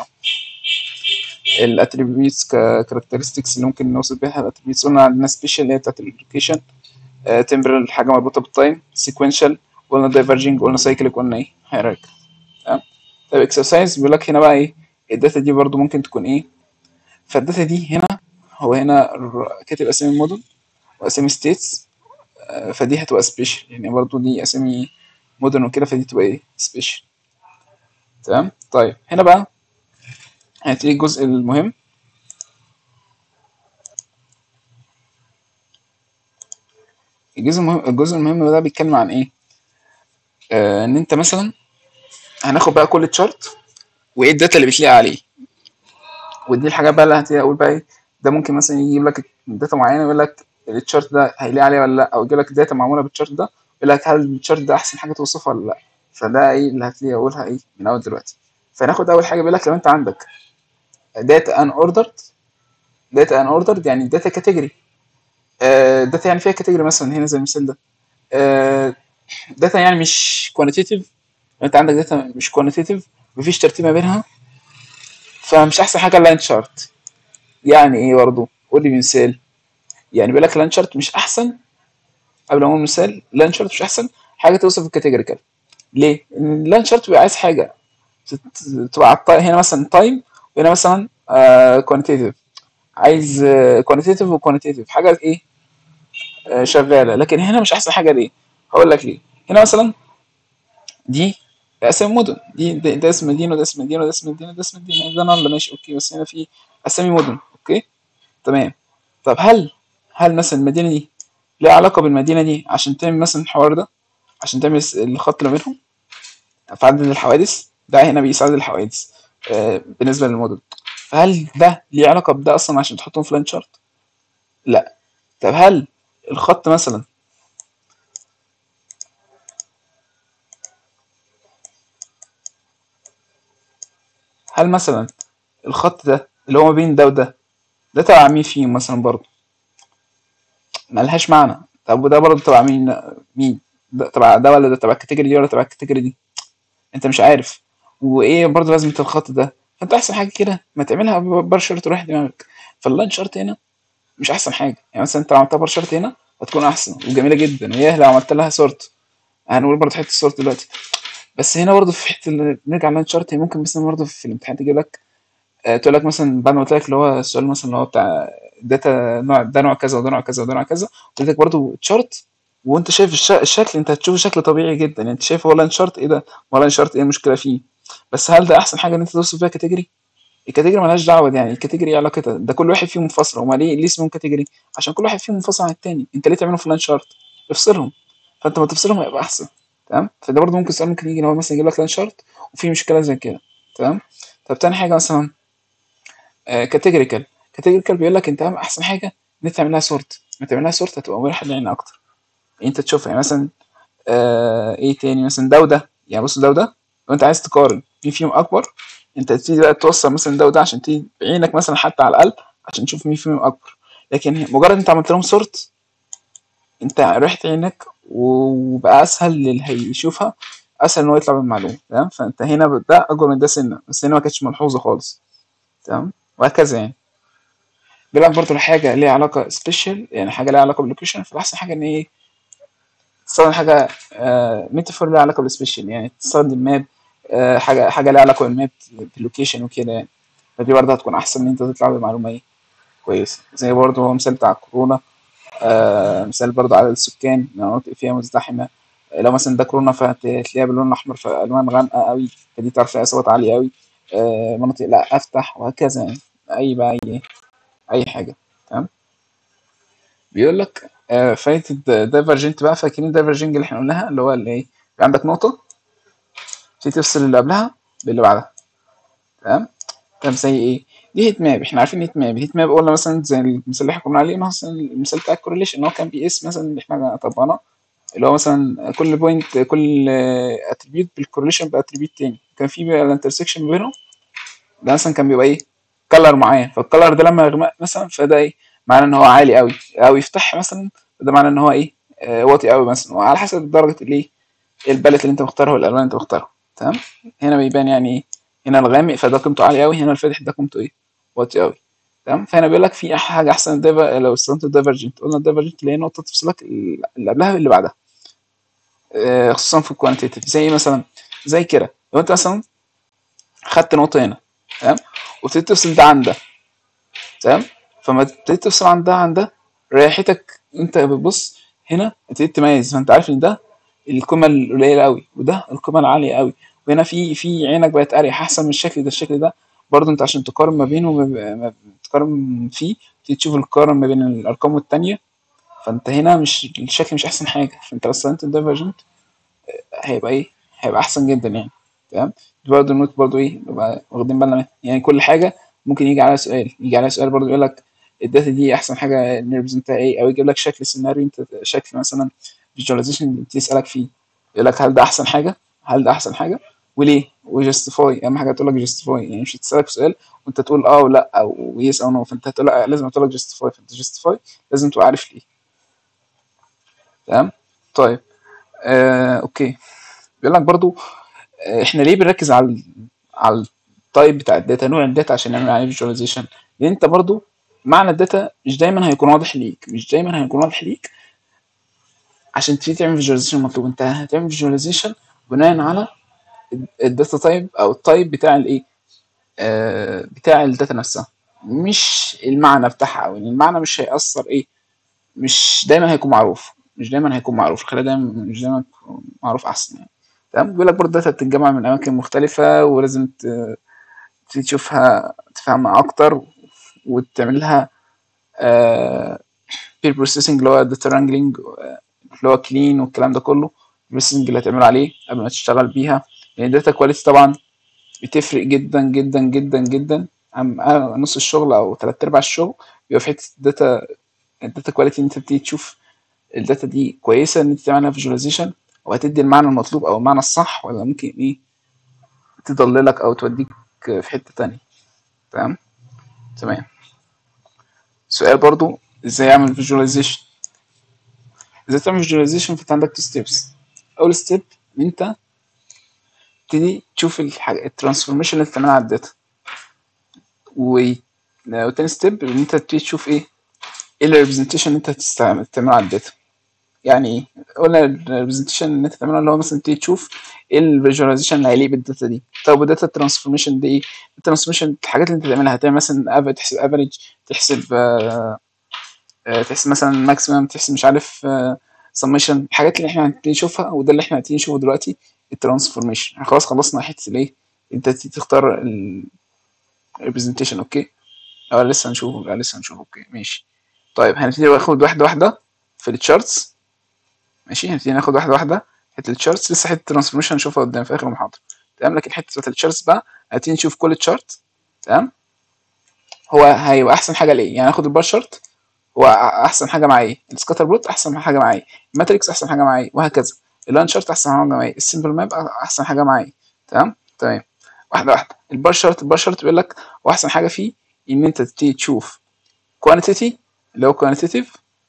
الاتريبيوتس كاركترستكس اللي ممكن نوصف بيها الاتريبيوتس قلنا عندنا سبيشال اللي هي بتاعت اللوكيشن تمبرال حاجه مربوطه بالتايم سيكونشال قلنا دايفرجنج قلنا سايكليك قلنا ايه هيراركي تمام طيب اكسرسايز بيقول لك هنا بقى ايه الداتا دي برضو ممكن تكون ايه فالداتا دي هنا هو هنا كاتب اسامي المدن واسامي ستيتس فدي هتبقى سبيشال يعني برضو دي اسامي مدن وكده فدي تبقى ايه سبيشال تمام طيب هنا بقى هتيجي الجزء المهم الجزء المهم الجزء المهم ده بيتكلم عن ايه آه ان انت مثلا هناخد بقى كل تشارت وايه الداتا اللي بتلاقي عليه ودي الحاجات بقى اللي هتلاقي اقول بقى ايه ده ممكن مثلا يجيب لك داتا معينه يقول لك التشارت ده هيلاقي عليه ولا لا او يجيب لك داتا معموله بالتشارت ده يقول لك هل التشارت ده احسن حاجه توصفها ولا لا فده ايه اللي هتلاقي اقولها ايه من اول دلوقتي فناخد اول حاجه بيقول لك لو انت عندك داتا ان اوردرد داتا ان اوردرد يعني داتا كاتيجوري داتا يعني فيها كاتيجوري مثلا هنا زي المثال ده داتا يعني مش كوانتيتيف انت عندك داتا مش كوانتيتيف مفيش ترتيب ما بينها فمش احسن حاجه اللاين شارت يعني ايه برضه قول لي مثال يعني بيقول لك لاين شارت مش احسن قبل ما اقول مثال لاين شارت مش احسن حاجه توصف الكاتيجوريكال ليه؟ اللاين شارت بيبقى عايز حاجه تبقى هنا مثلا تايم وهنا مثلا كوانتيتيف عايز كوانتيتيف وكوانتيتيف حاجه ايه آه شغاله لكن هنا مش احسن حاجه ليه هقول لك ليه هنا مثلا دي اسامي مدن دي ده, ده اسم مدينه وده اسم مدينه وده اسم مدينه وده اسم مدينه ده نال ماشي اوكي بس هنا في اسامي مدن اوكي تمام طب هل هل مثلا المدينه دي ليها علاقه بالمدينه دي عشان تعمل مثلا الحوار ده عشان تعمل الخط اللي بينهم في عدد الحوادث ده هنا بيقيس عدد الحوادث آه بالنسبه للمدن فهل ده ليه علاقه بده اصلا عشان تحطهم في لاين شارت لا طب هل الخط مثلا هل مثلا الخط ده اللي هو ما بين ده وده ده تبع مين فيهم مثلا برضه ملهاش معنى طب وده برضه تبع مين مين ده تبع ده ولا ده تبع الكاتيجوري دي ولا تبع الكاتيجوري دي انت مش عارف وايه برضه لازمه الخط ده فانت احسن حاجه كده ما تعملها بار شرط ورايح دماغك فاللاين شرط هنا مش احسن حاجه يعني مثلا انت لو عملتها بار شرط هنا هتكون احسن وجميله جدا وياه لو عملت لها سورت هنقول برضه حته السورت دلوقتي بس هنا برضه في حته اللي نرجع للاين شارت ممكن مثلا برضه في الامتحان تجيب لك آه تقول لك مثلا بعد ما قلت لك اللي هو السؤال مثلا اللي هو بتاع داتا نوع ده نوع كذا وده نوع كذا وده نوع كذا قلت لك برضه تشارت وانت شايف الش... الشكل انت هتشوفه شكل طبيعي جدا يعني انت شايف هو لاين شارت ايه ده هو لاين شارت ايه المشكله فيه بس هل ده احسن حاجه ان انت توصف فيها كاتيجوري الكاتيجوري مالهاش دعوه يعني الكاتيجوري ايه علاقتها ده كل واحد فيهم منفصل هما ليه ليه اسمهم كاتيجوري عشان كل واحد فيهم منفصل عن التاني انت ليه تعملهم في لاين شارت افصلهم فانت ما تفصلهم هيبقى احسن تمام فده برضه ممكن سؤال ممكن يجي ان هو مثلا يجيب لك لاين شارت وفي مشكله زي كده تمام طب تاني حاجه مثلا كاتيجوريكال كاتيجوريكال بيقول لك انت احسن حاجه ان انت تعمل لها سورت ما تعمل لها سورت هتبقى مريحه للعين اكتر انت تشوفها يعني مثلا آه ايه تاني مثلا ده وده يعني بص ده وده لو انت عايز تقارن مين فيهم اكبر انت تبتدي بقى توصل مثلا ده وده عشان تيجي بعينك مثلا حتى على الاقل عشان تشوف مين فيهم اكبر لكن مجرد انت عملت لهم سورت انت ريحت عينك وبقى اسهل للي هيشوفها اسهل ان هو يطلع بالمعلومه تمام فانت هنا ده اكبر من ده سنه بس هنا ما كانتش ملحوظه خالص تمام وهكذا يعني بيقول لك برضه حاجه ليها علاقه سبيشال يعني حاجه ليها علاقه باللوكيشن فاحسن حاجه ان ايه تستخدم حاجه آه ميتافور ليها علاقه بالسبيشال يعني تستخدم ماب آه حاجه حاجه ليها علاقه بالماب باللوكيشن وكده يعني فدي برضه هتكون احسن ان انت تطلع بمعلومه ايه كويسه زي برضه هو مثال بتاع كورونا آه مثال برضه عدد السكان مناطق فيها مزدحمه لو مثلا ده كورونا فهتلاقيها باللون الاحمر في الوان غامقه قوي فدي تعرف فيها اصوات عاليه قوي آه مناطق لا افتح وهكذا يعني اي بقى اي اي حاجه تمام بيقول لك آه فايده الدايفرجنت بقى فاكرين الدايفرجنج اللي احنا قلناها اللي هو اللي ايه عندك نقطه تبتدي تفصل اللي قبلها باللي بعدها تمام طب زي ايه دي هيت ماب احنا عارفين هيت ماب هيت ماب قلنا مثلا زي المثال اللي احنا كنا عليه مثلا المثال بتاع الكورليشن ان هو كان بيقيس مثلا اللي احنا طبقناه اللي هو مثلا كل بوينت كل اتريبيوت بالكورليشن باتريبيوت تاني كان في بقى الانترسكشن ما بينهم ده مثلا كان بيبقى ايه كلر معين فالكلر ده لما يغمق مثلا فده ايه معناه ان هو عالي قوي او يفتح مثلا ده معناه ان هو ايه آه واطي قوي مثلا وعلى حسب درجه الايه البالت اللي انت مختارها والالوان اللي انت مختارها تمام هنا بيبان يعني ايه هنا الغامق فده قيمته عاليه قوي هنا الفاتح ده قيمته ايه واطي قوي تمام فهنا بيقول لك في حاجه احسن الديفر لو استخدمت الدايفرجنت قلنا الدايفرجنت اللي هي نقطه تفصلك اللي قبلها باللي بعدها آه خصوصا في الكوانتيتيف زي مثلا زي كده لو انت مثلا خدت نقطه هنا تمام وابتديت تفصل ده عن ده تمام فما ابتديت تفصل عن ده عن ده ريحتك انت بتبص هنا ابتديت تميز فانت عارف ان ده القيمه القليله قوي وده القيمه العاليه قوي وهنا في في عينك بقت اريح احسن من الشكل ده الشكل ده برضه انت عشان تقارن ما بينه وما تقارن فيه تيجي تشوف القارن ما بين الارقام والتانية فانت هنا مش الشكل مش احسن حاجه فانت لو استخدمت الدايفرجنت هيبقى ايه هيبقى احسن جدا يعني تمام برضه النوت برضه ايه نبقى واخدين بالنا منها يعني كل حاجه ممكن يجي عليها سؤال يجي عليها سؤال برضه يقول لك الداتا دي احسن حاجه نريبريزنتها ايه او يجيب لك شكل سيناريو انت شكل مثلا فيجواليزيشن تسالك فيه يقول لك هل ده احسن حاجه هل ده احسن حاجه وليه وجاستيفاي اهم حاجه تقول لك جاستيفاي يعني مش تسالك سؤال وانت تقول اه ولا او يس او نو فانت هتقول لازم تقول لك جاستيفاي فانت جاستيفاي لازم تبقى عارف ليه تمام طيب آه، اوكي بيقول لك برضو آه، احنا ليه بنركز على ال على التايب بتاع الداتا نوع الداتا عشان نعمل عليه فيجواليزيشن لان انت برضو معنى الداتا مش دايما هيكون واضح ليك مش دايما هيكون واضح ليك عشان تيجي تعمل فيجواليزيشن مطلوب انت هتعمل فيجواليزيشن بناء على الداتا تايب او التايب بتاع الايه آه بتاع الداتا نفسها مش المعنى بتاعها او المعنى مش هيأثر ايه مش دايما هيكون معروف مش دايما هيكون معروف خلينا دايما مش دايما يكون معروف احسن يعني تمام بيقول لك برضه الداتا بتتجمع من اماكن مختلفه ولازم ت- تشوفها تفهمها اكتر وتعمل لها بير بروسيسنج اللي هو داتا رانجلينج اللي هو كلين والكلام ده كله البروسيسنج اللي هتعمل عليه قبل ما تشتغل بيها لان الداتا كواليتي طبعا بتفرق جدا جدا جدا جدا عن عن نص الشغل او تلات ارباع الشغل بيبقى في حته الداتا الداتا كواليتي انت بتيجي تشوف الداتا دي كويسه ان انت تعمل لها فيجواليزيشن وهتدي المعنى المطلوب او المعنى الصح ولا ممكن ايه تضللك او توديك في حته تانية تمام تمام سؤال برضو ازاي اعمل فيجواليزيشن ازاي تعمل فيجواليزيشن فانت عندك تو ستيبس اول ستيب ان انت تبتدي تشوف الحاجة الترانسفورميشن اللي بتعملها على الداتا و وتاني ستيب ان انت تبتدي تشوف ايه ايه الريبريزنتيشن اللي انت هتستعمل تعمله على الداتا يعني ايه قلنا الريبريزنتيشن اللي انت تعمله اللي هو مثلا تبتدي تشوف ايه الفيجواليزيشن اللي هيليق بالداتا دي طب والداتا ترانسفورميشن دي ايه الترانسفورميشن الحاجات اللي انت تعملها هتعمل مثلا افريج تحسب افريج تحسب آه، آه، تحسب مثلا ماكسيمم تحسب مش عارف سميشن الحاجات اللي احنا هنبتدي نشوفها وده اللي احنا هنبتدي نشوفه دلوقتي الترانسفورميشن احنا خلاص خلصنا حته الايه انت تبتدي تختار الريبريزنتيشن اوكي اه لسه هنشوفه لا لسه هنشوفه اوكي ماشي طيب هنبتدي ناخد واحده واحده في التشارتس ماشي هنبتدي ناخد واحده واحده حته التشارتس لسه حته الترانسفورميشن هنشوفها قدام في اخر المحاضره تمام لكن حته بتاعت التشارتس بقى هنبتدي نشوف كل تشارت تمام هو هيبقى احسن حاجه ليه يعني ناخد البار شارت هو احسن حاجه معايا السكاتر بلوت احسن حاجه معايا الماتريكس احسن حاجه معايا وهكذا اللاين شارت احسن حاجه معايا السمبل ماب احسن حاجه معايا تمام تمام واحده واحده البار شارت البار شارت بيقول لك واحسن حاجه فيه ان انت تبتدي تشوف كوانتيتي اللي هو كوانتيتيف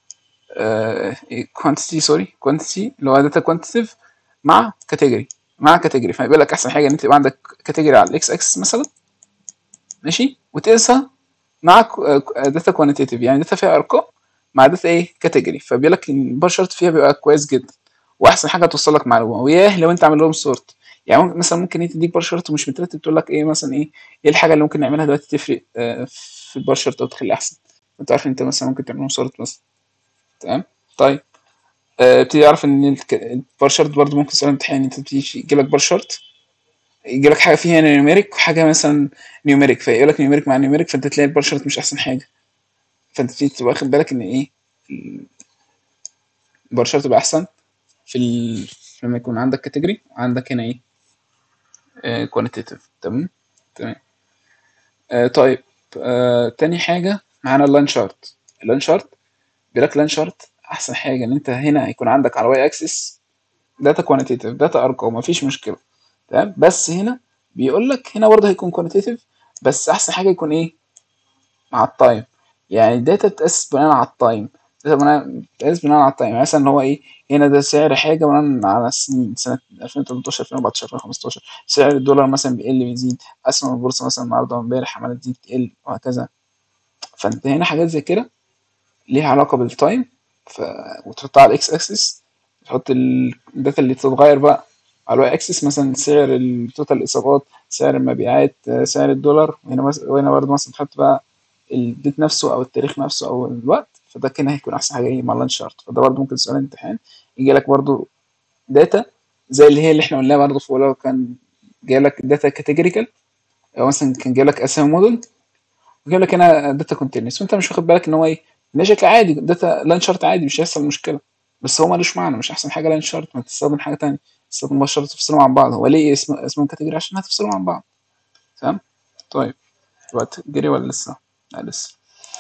كوانتيتي سوري كوانتيتي اللي هو داتا كوانتيتيف مع كاتيجوري مع كاتيجوري فبيقول لك احسن حاجه ان انت يبقى عندك كاتيجوري على الاكس اكسس مثلا ماشي وتقيسها مع داتا كوانتيتيف يعني داتا فيها ارقام مع داتا ايه كاتيجوري فبيقول لك ان البار شارت فيها بيبقى كويس جدا واحسن حاجه توصل لك معلومه وياه لو انت عامل لهم سورت يعني ممكن- مثلا ممكن ايه تديك بار شارت ومش مترتب تقول لك ايه مثلا ايه ايه الحاجه اللي ممكن نعملها دلوقتي تفرق آه، في البار شارت او تخليه احسن انت عارف انت مثلا ممكن تعملهم صورة مثلا تمام طيب آه، بتيجي تعرف ان الك- البار شارت برضه ممكن سؤال امتحان انت بتيجي يجيلك بار شارت يجيلك حاجه فيها نيوميريك وحاجه مثلا نيوميريك فيقول لك نيوميريك مع نيوميريك فانت تلاقي البار شارت مش احسن حاجه فانت بتيجي تبقى واخد بالك ان ايه البار شارت تبقى احسن في ال... لما يكون عندك كاتيجوري وعندك هنا ايه كوانتيتيف تمام تمام آه طيب آه تاني حاجه معانا اللاين شارت اللاين شارت بيقول لك لاين شارت احسن حاجه ان انت هنا هيكون عندك على واي اكسس داتا كوانتيتيف داتا ارقام مفيش مشكله تمام بس هنا بيقول لك هنا برضه هيكون كوانتيتيف بس احسن حاجه يكون ايه مع التايم يعني الداتا بتقاس بناء على التايم داتا بناء بتقاس بناء على التايم يعني مثلا اللي هو ايه هنا ده سعر حاجه بناء على السنين سنه 2013 2014 2015 سعر الدولار مثلا بيقل بيزيد اسهم البورصه مثلا النهارده وامبارح عماله تزيد تقل وهكذا فانت هنا حاجات زي كده ليها علاقه بالتايم ف... وتحطها على الاكس اكسس تحط الداتا اللي تتغير بقى على الواي اكسس مثلا سعر التوتال الاصابات سعر المبيعات آه، سعر الدولار وهنا مس... وهنا برضه مثلا تحط بقى الديت نفسه او التاريخ نفسه او الوقت فده كده هيكون احسن حاجه ايه مع اللاين شارت فده برضه ممكن سؤال امتحان يجي لك برضه داتا زي اللي هي اللي احنا قلناها برضه فوق لو كان جاي لك داتا كاتيجوريكال او مثلا كان جاي لك اسامي موديل وجايب لك هنا داتا كونتينوس وانت مش واخد بالك ان هو ايه ده شكل عادي داتا لاين شارت عادي مش هيحصل مشكله بس هو ملوش معنى مش احسن حاجه لاين شارت ما تستخدم حاجه تانية تستخدم بار شارت تفصلهم عن بعض هو ليه اسمه اسمه كاتيجوري عشان هتفصلهم عن بعض تمام طيب الوقت جري ولا لسه لا لسه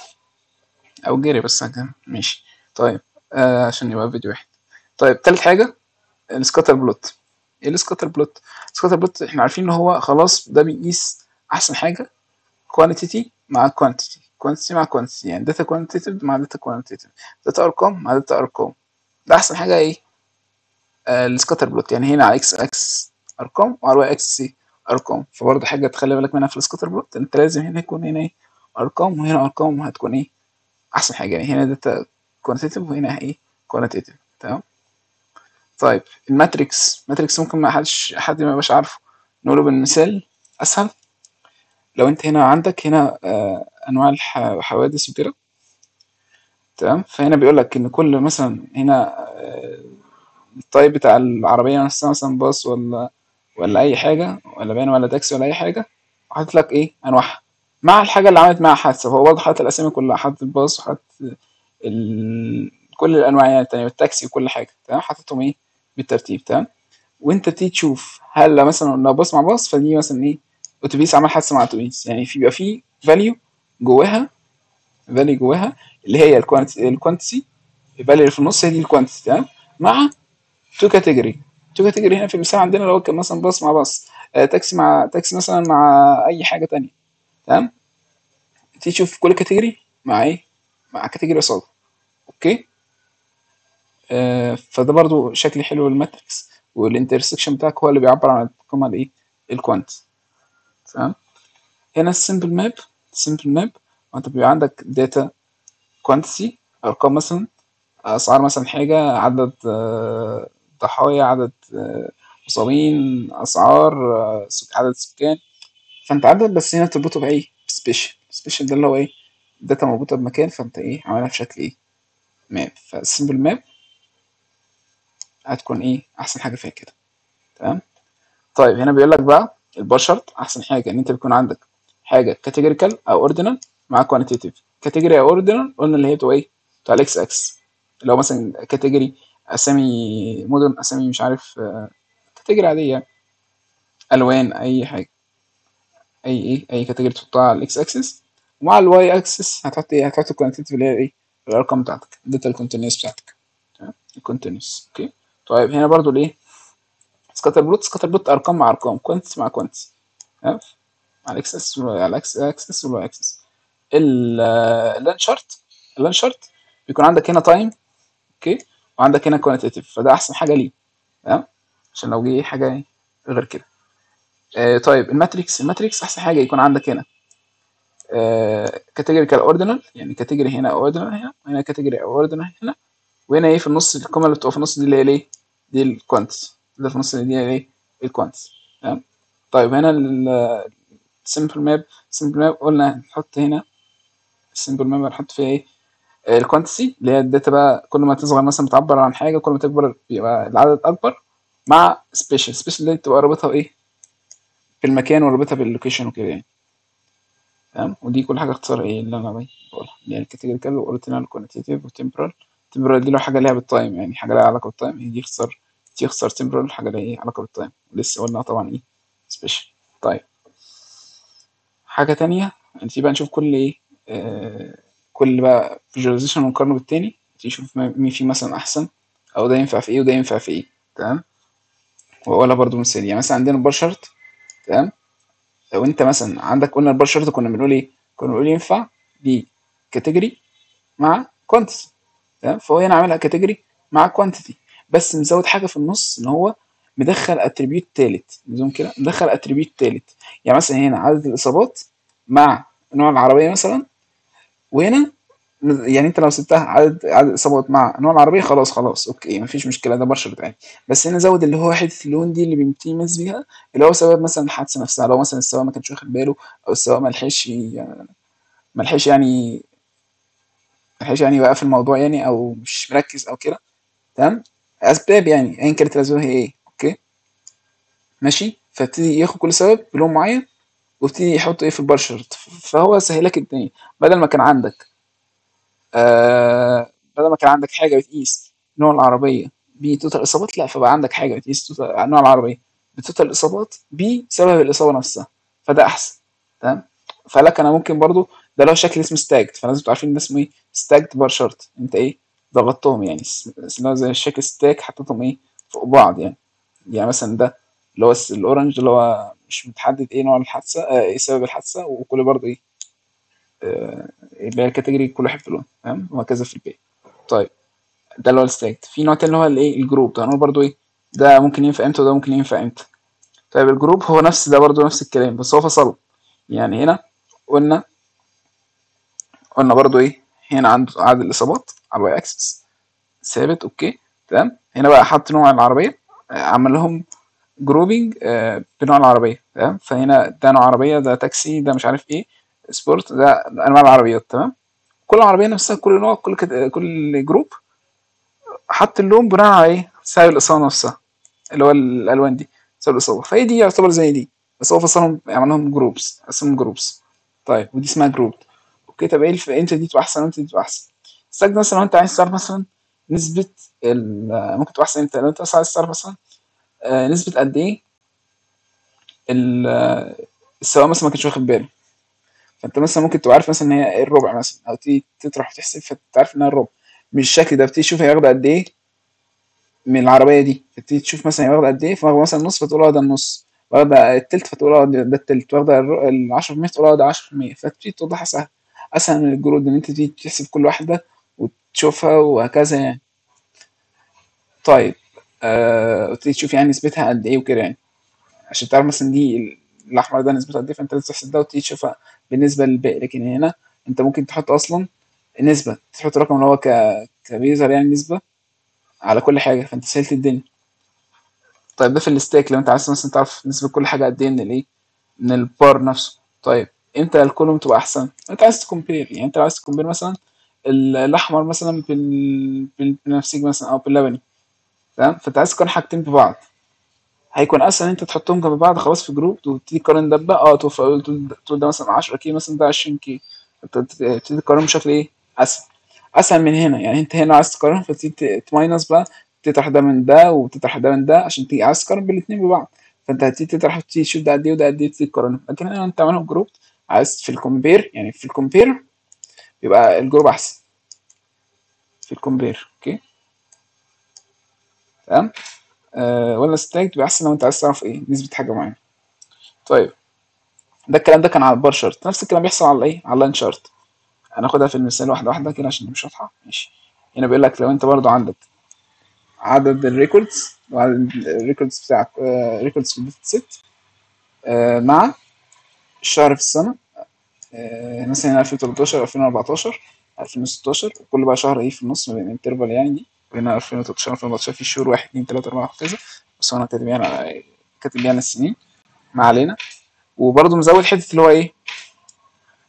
او جري بس هكذا ماشي طيب آه عشان يبقى فيديو واحد طيب تالت حاجه السكاتر بلوت ايه السكاتر بلوت السكاتر بلوت احنا عارفين ان هو خلاص ده بيقيس احسن حاجه كوانتيتي مع كوانتيتي كوانتيتي مع كوانتيتي يعني داتا كوانتيتيف مع داتا كوانتيتيف داتا ارقام مع داتا ارقام ده احسن حاجه ايه آه السكاتر بلوت يعني هنا على اكس اكس ارقام وعلى واي اكس ارقام فبرضه حاجه تخلي بالك منها في السكاتر بلوت انت لازم هنا يكون هنا ايه ارقام وهنا ارقام وهتكون ايه احسن حاجه يعني هنا داتا كوانتيتيف وهنا ايه كوانتيتيف تمام طيب الماتريكس ماتريكس ممكن ما حدش حد ما يبقاش عارفه نقوله بالمثال اسهل لو انت هنا عندك هنا آه انواع الحوادث وكده تمام فهنا بيقول لك ان كل مثلا هنا آه الطيب بتاع العربيه نفسها مثلا باص ولا ولا اي حاجه ولا بان ولا تاكسي ولا اي حاجه حاطط لك ايه انواعها مع الحاجه اللي عملت معاها حادثه فهو برضه حاطط الاسامي كلها حاطط الباص وحاطط ال... كل الانواع يعني التانية والتاكسي وكل حاجه تمام حاططهم ايه بالترتيب تمام وانت تيجي تشوف هل مثلا لو باص مع باص فدي مثلا ايه اتوبيس عمل حادثه مع اتوبيس يعني في بيبقى في فاليو جواها فاليو جواها اللي هي الكوانتيتي الفاليو اللي في النص هي دي الكوانتيتي تمام مع تو كاتيجوري تو كاتيجوري هنا في المثال عندنا لو كان مثلا باص مع باص آه تاكسي مع تاكسي مثلا مع اي حاجه تانية تمام تيجي تشوف كل كاتيجوري مع ايه مع كاتيجوري قصاده اوكي آه فده برضو شكل حلو للماتريكس والانترسكشن بتاعك هو اللي بيعبر عن القيمه الايه الكوانت تمام هنا السمبل ماب السمبل ماب وانت بيبقى عندك داتا كوانتيتي ارقام مثلا اسعار مثلا حاجه عدد آه ضحايا عدد آه مصابين اسعار آه عدد سكان فانت عدد بس هنا تربطه بايه سبيشال سبيشال ده اللي هو ايه داتا مربوطه بمكان فانت ايه عاملها في شكل ايه ماب فالسمبل ماب هتكون ايه احسن حاجه فيها كده تمام طيب هنا بيقول لك بقى البار شارت احسن حاجه ان انت بيكون عندك حاجه كاتيجوريكال او اوردينال مع كوانتيتيف كاتيجوري او اوردينال قلنا اللي هي بتبقى ايه بتاع الاكس اكس اللي هو مثلا كاتيجوري اسامي مدن اسامي مش عارف كاتيجوري عاديه يعني الوان اي حاجه اي ايه اي كاتيجوري تحطها على الاكس اكسس ومع الواي اكسس هتحط ايه هتحط الكوانتيتيف اللي هي ايه الارقام بتاعتك الداتا الكونتينوس بتاعتك تمام الكونتينوس اوكي طيب هنا برضو الايه سكاتر بلوت سكاتر بلوت ارقام مع ارقام كوانتيتي مع كوانتيتي تمام على الاكسس على الاكس اكسس والواي اكسس اللان شارت اللان شارت بيكون عندك هنا تايم اوكي وعندك هنا كوانتيتيف فده احسن حاجه ليه تمام عشان لو جه حاجه غير كده آه طيب الماتريكس الماتريكس احسن حاجه يكون عندك هنا كاتيجوريكال اوردينال يعني كاتيجوري هنا اوردينال هنا وهنا كاتيجوري اوردينال هنا وهنا ايه في النص القيمه اللي بتبقى في النص دي اللي هي ايه دي الكوانتيتي اللي في النص دي ايه الكوانتيتي تمام طيب هنا السمبل ماب سمبل ماب قلنا نحط هنا السمبل ميموري نحط فيها ايه الكوانتيتي اللي هي الداتا بقى كل ما تصغر مثلا بتعبر عن حاجه كل ما تكبر بيبقى العدد اكبر مع سبيشال سبيشال دي بتبقى رابطها بايه بالمكان ورابطها باللوكيشن وكده يعني تمام ودي كل حاجه اختصار ايه اللي انا بقولها يعني الكاتيجوريكال واوريجينال كوانتيتيف وتمبرال تمبرال دي لو حاجه ليها بالتايم يعني حاجه ليها علاقه بالتايم هي دي اختصار دي اختصار تمبرال حاجه ليها ايه علاقه بالتايم لسه قلنا طبعا ايه سبيشال طيب حاجه تانية نبتدي بقى نشوف كل ايه آه كل بقى فيجواليزيشن ونقارنه بالتاني تشوف مين فيه مثلا احسن او ده ينفع في ايه وده ينفع في ايه تمام واقولها برضو مثال يعني مثلا عندنا البار شارت تمام لو انت مثلا عندك قلنا البار شارت كنا بنقول ايه كنا بنقول ينفع دي كاتيجوري مع كوانتيتي تمام فهو هنا عاملها كاتيجوري مع كوانتيتي بس مزود حاجه في النص ان هو مدخل اتريبيوت تالت نظام كده مدخل اتريبيوت تالت يعني مثلا هنا عدد الاصابات مع نوع العربيه مثلا وهنا يعني انت لو سبتها عدد عدد الاصابات مع نوع العربيه خلاص خلاص اوكي مفيش مشكله ده بشر عادي بس هنا زود اللي هو حته اللون دي اللي بيمتيز بيها اللي هو سبب مثلا الحادثه نفسها لو مثلا السواق ما كانش واخد باله او السواق ما لحقش ما لحقش يعني ما لحقش يعني بقى في الموضوع يعني او مش مركز او كده تمام اسباب يعني ايا كانت الاسباب هي ايه اوكي ماشي فابتدي ياخد كل سبب بلون معين وابتدي يحط ايه في البار شارت فهو سهلك الدنيا بدل ما كان عندك آه بدل ما كان عندك حاجه بتقيس نوع العربيه بتوتال الاصابات لا فبقى عندك حاجه بتقيس توتال نوع العربيه بتوتال الاصابات بسبب الاصابه نفسها فده احسن تمام فلك انا ممكن برضو ده لو شكل اسمه ستاجد فلازم تبقوا عارفين ده اسمه ايه ستاجد بار شارت انت ايه ضغطتهم يعني زي الشكل ستاك حطيتهم ايه فوق بعض يعني يعني مثلا ده اللي هو الاورنج اللي هو مش متحدد ايه نوع الحادثه آه ايه سبب الحادثه وكل برضه ايه آه اللي هي الكاتيجوري كل واحد بلون تمام وهكذا في الباقي طيب ده اللي هو الستاكت في نوع تاني اللي هو الايه الجروب ده هنقول برضه ايه ده ممكن ينفع امتى وده ممكن ينفع امتى طيب الجروب هو نفس ده برضه نفس الكلام بس هو فصل يعني هنا قلنا قلنا برضه ايه هنا عنده عدد الاصابات على الواي اكسس ثابت اوكي تمام هنا بقى حط نوع العربيه عمل لهم جروبينج آه بنوع العربيه تمام فهنا ده نوع عربيه ده تاكسي ده مش عارف ايه سبورت ده انواع العربيات تمام كل عربيه نفسها كل نوع كل كت... كل جروب حط اللون بناء على ايه سعر الاصابه نفسها اللي هو الالوان دي سعر الاصابه فهي دي يعتبر زي دي بس هو فصلهم عمل لهم جروبس قسمهم جروبس طيب ودي اسمها جروب اوكي طب ايه امتى دي تبقى احسن وامتى دي تبقى احسن استخدم مثلا لو انت عايز تعرف مثلا نسبة ممكن تبقى احسن امتى لو انت عايز تعرف مثلا نسبة قد ايه السواق مثلا ما كانش واخد باله فانت مثلا ممكن تبقى عارف مثلا ان هي الربع مثلا او تيجي تطرح وتحسب فتعرف انها الربع بالشكل ده بتيجي تشوف هي واخده قد ايه من العربيه دي تبتدي تشوف مثلا هي واخده قد ايه فواخده مثلا النص فتقول اه ده النص واخده التلت فتقول اه ده التلت واخده ال 10% تقول اه ده 10% فتبتدي توضحها سهل اسهل من الجرود ان انت تيجي تحسب كل واحده وتشوفها وهكذا يعني طيب آه وتبتدي تشوف يعني نسبتها قد ايه وكده يعني عشان تعرف مثلا دي الاحمر ده نسبته قد ايه فانت لازم تحسب ده وتبتدي تشوفها بالنسبه للباقي لكن هنا انت ممكن تحط اصلا نسبه تحط رقم اللي هو ك كبيزر يعني نسبه على كل حاجه فانت سهلت الدنيا طيب ده في الستاك لو انت عايز مثلا تعرف نسبه كل حاجه قد ايه من الايه من البار نفسه طيب امتى الكولوم تبقى احسن انت عايز تكمبير يعني انت عايز تكمبير مثلا الاحمر مثلا بال... بالبنفسجي مثلا او باللبني تمام فانت عايز تقارن حاجتين ببعض هيكون اسهل انت تحطهم جنب بعض خلاص في جروب وتبتدي تقارن ده بقى اه تقول ده مثلا 10 كي مثلا ده 20 كي تبتدي تقارن بشكل ايه اسهل اسهل من هنا يعني انت هنا عايز تقارن فتبتدي تماينس بقى تطرح ده من ده وتطرح ده من ده عشان تيجي عايز تقارن بالاثنين ببعض فانت هتبتدي تطرح تبتدي تشوف ده قد ايه وده قد ايه تبتدي تقارنهم لكن هنا انت عاملهم جروب عايز في الكومبير يعني في الكومبير يبقى الجروب احسن في الكومبير اوكي تمام آه ولا ستاك تبقى احسن لو انت عايز تعرف ايه نسبه حاجه معينه طيب ده الكلام ده كان على البار شارت نفس الكلام بيحصل على ايه على اللاين شارت هناخدها في المثال واحده واحده كده عشان مش واضحه ماشي هنا بيقول لك لو انت برضو عندك عدد الريكوردز وعدد الريكوردز بتاعك آه ريكوردز في الداتا سيت آه مع الشهر في السنه آه مثلا هنا 2013 2014 2016 كل بقى شهر ايه في النص ما بين انترفال يعني دي هنا 2013 2014 في شهور 1 2 3 4 وهكذا بس انا كاتب يعني كاتب يعني السنين ما علينا وبرضه مزود حته اللي هو ايه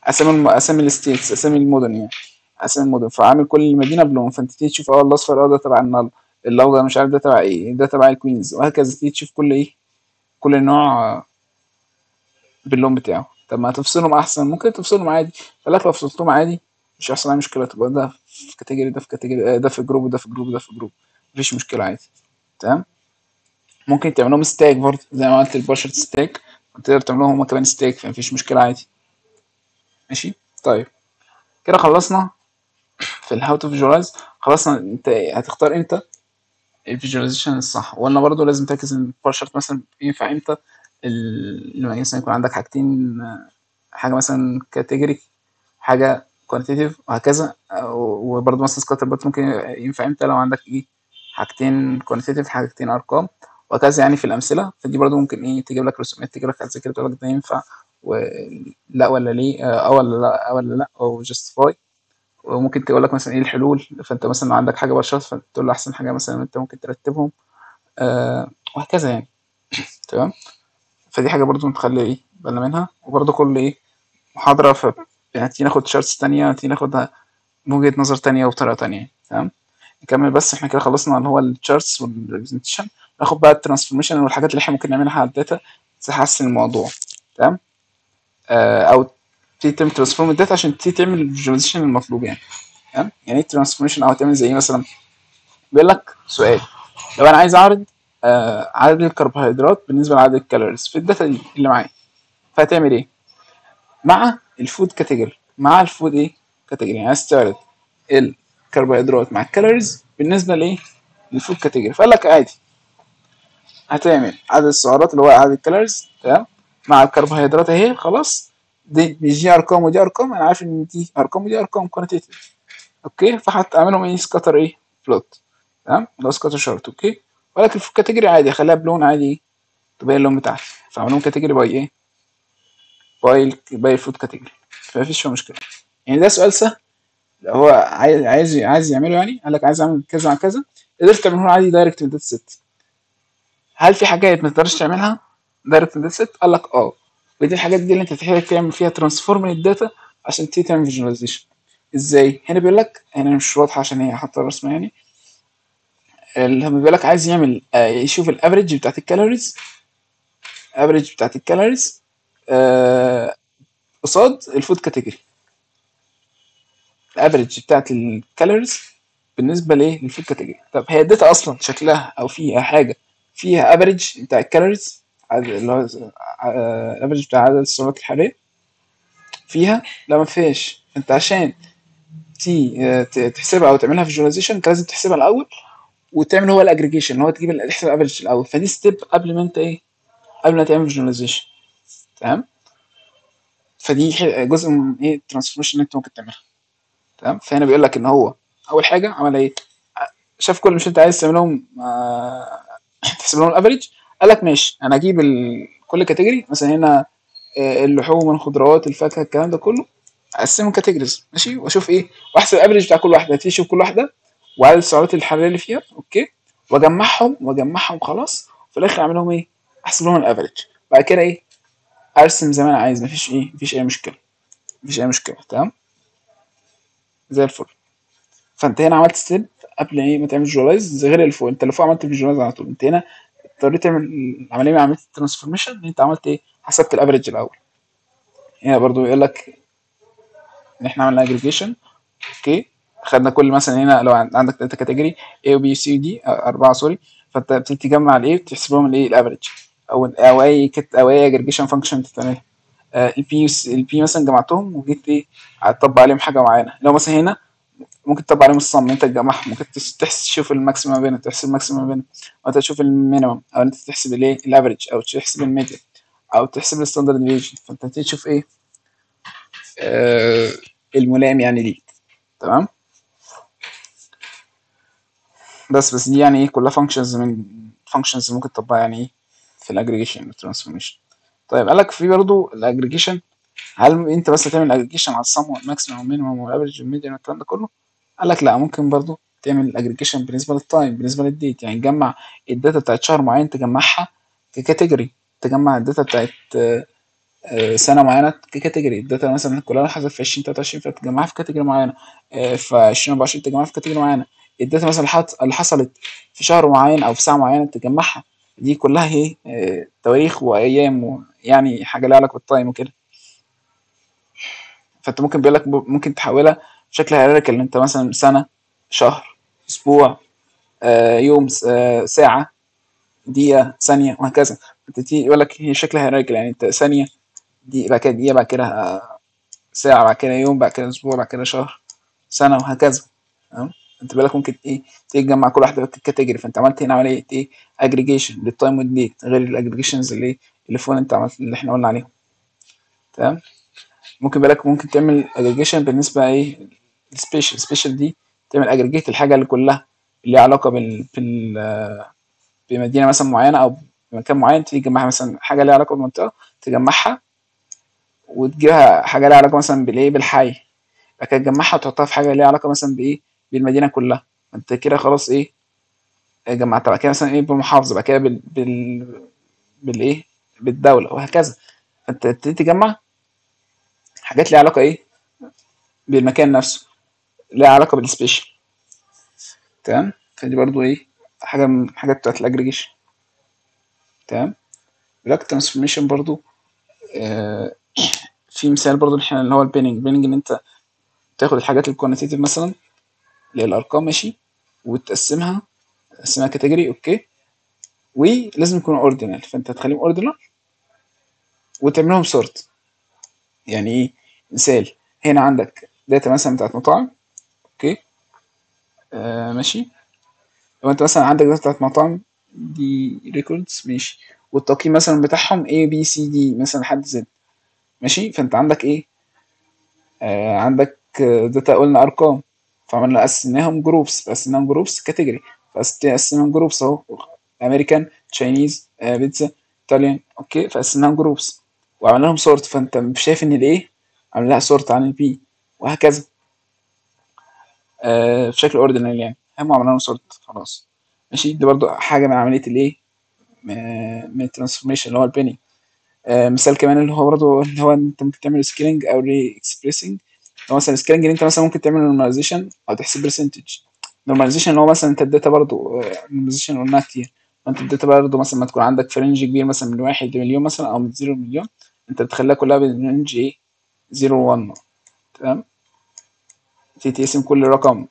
اسامي الم... اسامي الستيتس اسامي المدن يعني اسامي المدن فعامل كل مدينه بلون فانت تيجي تشوف اه الاصفر اه ده تبع النل الاخضر مش عارف ده تبع ايه ده تبع الكوينز وهكذا تيجي تشوف كل ايه كل نوع آه، باللون بتاعه طب ما تفصلهم احسن ممكن تفصلهم عادي فلك لو فصلتهم عادي مش هيحصل اي مشكله تبقى ده في كاتيجوري ده في كاتيجوري ده في جروب وده في جروب وده في جروب مفيش مشكله عادي تمام ممكن تعملهم ستاك برضه زي ما عملت البشر ستاك تقدر تعملهم هما كمان ستاك فمفيش مشكله عادي ماشي طيب كده خلصنا في الهاو تو فيجواليز خلصنا انت هتختار امتى الفيجواليزيشن الصح وقلنا برضه لازم تركز ان البارشارت مثلا ينفع امتى لما مثلا يكون عندك حاجتين حاجه مثلا كاتيجوري حاجه كوانتيتيف وهكذا وبرضه مثلا سكاتر بوت ممكن ينفع امتى لو عندك ايه حاجتين كوانتيتيف حاجتين ارقام وهكذا يعني في الامثله فدي برضه ممكن ايه تجيب لك رسومات تجيب لك زي كده تقول لك ده ينفع ولا ولا ليه اه ولا لا ولا لا او جاستيفاي وممكن تقول لك مثلا ايه الحلول فانت مثلا عندك حاجه بشرط فتقول له احسن حاجه مثلا انت ممكن ترتبهم آه وهكذا يعني تمام فدي حاجه برضو نتخلي ايه بالنا منها وبرضو كل ايه محاضره ف يعني تيجي ناخد شارتس تانية تيجي ناخدها بوجهه نظر تانية وبطريقه تانية تمام نكمل بس احنا كده خلصنا اللي هو الشارتس والريبريزنتيشن ناخد بقى الترانسفورميشن والحاجات اللي احنا ممكن نعملها على الداتا تحسن الموضوع تمام آه او تيجي تعمل ترانسفورم الداتا عشان تيجي تعمل الفيجواليزيشن المطلوب يعني تمام يعني ايه ترانسفورميشن او تعمل زي ايه مثلا بيقول لك سؤال لو انا عايز اعرض آه عدد الكربوهيدرات بالنسبه لعدد الكالوريز في الداتا دي اللي معايا فهتعمل ايه مع الفود كاتيجوري مع الفود ايه كاتيجوري يعني عايز تعرض الكربوهيدرات مع الكالوريز بالنسبه لايه للفود كاتيجوري فقال لك عادي هتعمل عدد السعرات اللي هو عدد الكالوريز تمام مع الكربوهيدرات اهي خلاص دي مش دي ارقام ودي ارقام انا عارف ان دي ارقام ودي ارقام كوانتيتيف اوكي فهتعملهم ايه سكاتر ايه بلوت تمام لو سكاتر شارت اوكي ولكن في كاتيجوري عادي اخليها بلون عادي تبين اللون بتاعتي فاعملهم كاتيجوري باي ايه باي باي الفود كاتيجوري فمفيش فيها مشكله يعني ده سؤال سهل لو هو عايز عايز عايز يعمله يعني قال لك عايز اعمل كذا عن كذا قدرت تعمله عادي دايركت من داتا سيت هل في حاجات ما تقدرش تعملها دايركت من داتا سيت قال لك اه ودي الحاجات دي اللي انت تحتاج تعمل فيها ترانسفورم للداتا عشان تيجي تعمل فيجواليزيشن ازاي هنا بيقول لك هنا مش واضحه عشان هي حاطه الرسمه يعني لما بيقول لك عايز يعمل آه يشوف الافريج بتاعت الكالوريز افريج بتاعت الكالوريز قصاد آه الفود كاتيجوري الافريج بتاعت الكالوريز بالنسبه لايه للفود كاتيجوري طب هي الداتا اصلا شكلها او فيها حاجه فيها افريج بتاع الكالوريز اللي هو الافريج بتاع عدد السعرات الحراريه فيها لا ما فيهاش انت عشان تي تحسبها او تعملها فيجواليزيشن انت لازم تحسبها الاول وتعمل هو الاجريجيشن اللي هو تجيب تحسب الافريج الاول فدي ستيب قبل ما انت ايه قبل ما تعمل فيجواليزيشن تمام فدي جزء من ايه الترانسفورميشن اللي انت ممكن تعملها تمام فهنا بيقول لك ان هو اول حاجه عمل ايه شاف كل مش انت عايز تعملهم آه تحسب لهم الافريج قال لك ماشي انا اجيب كل كاتيجوري مثلا هنا اللحوم الخضروات الفاكهه الكلام ده كله اقسمهم كاتيجوريز ماشي واشوف ايه واحسب الافريج بتاع كل واحده تيجي اشوف كل واحده وعدد السعرات الحراريه اللي فيها اوكي واجمعهم واجمعهم خلاص في الاخر اعمل لهم ايه احسب لهم الافريج بعد كده ايه ارسم زي ما انا عايز مفيش ايه مفيش اي مشكله مفيش اي مشكله تمام زي الفل فانت هنا عملت ستيب قبل ايه ما تعمل فيجواليز غير اللي فوق انت اللي فوق عملت فيجواليز على طول انت هنا اضطريت تعمل العمليه من عمليه الترانسفورميشن انت عملت ايه حسبت الافريج الاول هنا برضو يقول لك ان احنا عملنا اجريجيشن اوكي خدنا كل مثلا هنا لو عندك داتا كاتيجوري A و B و C و D أربعة سوري فأنت بتبتدي تجمع الإيه بتحسب لهم الإيه الأفريج أو أو أي كت أو أي اجريجيشن فانكشن بتعملها البي البي مثلا جمعتهم وجيت إيه هتطبق عليهم حاجة معينة لو مثلا هنا ممكن تطبق عليهم الصم انت تجمعهم ممكن تحسب تشوف الماكسيمم ما بينهم تحسب الماكسيمم ما بينهم او انت تشوف المينيمم او انت تحسب الايه الافريج او تحسب الميديان او تحسب الستاندرد ديفيشن فانت تبتدي تشوف ايه آه الملائم يعني ليك تمام بس بس دي يعني ايه كلها فانكشنز من فانكشنز ممكن تطبقها يعني ايه في الاجريجيشن والترانسفورميشن طيب قال لك في برضه الاجريجيشن هل انت بس تعمل اجريجيشن على الصم والماكسيمم والمينيمم والافريج والميديان والكلام ده كله قال لك لا ممكن برضه تعمل اجريجيشن بالنسبه للتايم بالنسبه للديت يعني تجمع الداتا بتاعت شهر معين تجمعها ككاتيجوري تجمع الداتا بتاعت آه، سنه معينه ككاتيجوري الداتا مثلا كلها حصلت في 2023 فتجمعها في كاتيجوري معينه آه، في 2024 تجمعها في كاتيجوري معينه الداتا مثلا اللي حط- اللي حصلت في شهر معين او في ساعه معينه تجمعها دي كلها هي آه، تواريخ وايام ويعني حاجه لها علاقه بالتايم وكده فانت ممكن بيقول لك ممكن تحولها بشكل هيراركال ان انت مثلا سنه شهر اسبوع آه، يوم س- آه، ساعه دقيقه ثانيه وهكذا انت تيجي يقول لك هي شكلها هيراركال يعني انت ثانيه دي بعد كده دقيقه بعد كده آه، ساعه بعد كده يوم بعد كده اسبوع بعد كده شهر سنه وهكذا تمام انت بالك ممكن ايه تيجي تجمع كل واحده كاتيجوري فانت عملت هنا عمليه ايه اجريجيشن للتايم والديت غير الاجريجيشنز اللي اللي فوق انت عملت اللي احنا قلنا عليهم تمام ممكن بالك ممكن تعمل اجريجيشن بالنسبه ايه السبيشال سبيشال دي تعمل اجريجيت الحاجه اللي كلها اللي ليها علاقه بال... بال... بمدينه مثلا معينه او بمكان معين تيجي تجمعها مثلا حاجه ليها علاقه بمنطقه تجمعها وتجيبها حاجه ليها علاقه مثلا بالايه بالحي بعد كده تجمعها وتحطها في حاجه ليها علاقه مثلا بايه بالمدينه كلها انت كده خلاص ايه جمعتها بعد كده مثلا ايه بالمحافظه بعد كده بال... بال... بالايه بالدوله وهكذا فانت تبتدي تجمع حاجات ليها علاقه ايه بالمكان نفسه ليها علاقه بالسبيشال تمام فدي برضو ايه حاجه من الحاجات بتاعت الاجريجيشن تمام بلاك ترانسفورميشن برضو آه في مثال برضو احنا اللي هو البيننج البيننج ان انت تاخد الحاجات الكوانتيتيف مثلا اللي هي الارقام ماشي وتقسمها تقسمها كاتيجوري اوكي ولازم يكونوا اوردينال فانت هتخليهم اوردينال وتعملهم سورت يعني ايه مثال هنا عندك داتا مثلا بتاعت مطاعم اوكي آه ماشي لو انت مثلا عندك داتا بتاعت مطاعم دي ريكوردز ماشي والتقييم مثلا بتاعهم A B C D مثلا لحد Z ماشي فانت عندك ايه آه عندك داتا قلنا ارقام فعملنا قسمناهم جروبس قسمناهم جروبس كاتيجوري فقسمناهم جروبس اهو امريكان تشاينيز آه بيتزا ايطاليان اوكي فقسمناهم جروبس وعملنا لهم سورت فانت مش شايف ان الايه عامل لها سورت عن البي وهكذا آه بشكل اوردينال يعني هم عملنا لهم سورت خلاص ماشي دي برضو حاجه من عمليه الايه من الترانسفورميشن اللي هو البيني آه مثال كمان اللي هو برضو اللي هو انت ممكن تعمل سكيلينج او ري اكسبريسنج لو مثلا سكيلينج ان انت مثلا ممكن تعمل نورماليزيشن او تحسب برسنتج نورماليزيشن اللي هو مثلا انت الداتا برضو نورماليزيشن قلناها كتير فانت الداتا برضو مثلا ما تكون عندك في رينج كبير مثلا من واحد لمليون مثلا او من زيرو لمليون انت بتخليها كلها بالرينج ايه زيرو 1 تمام تيجي تقسم كل رقم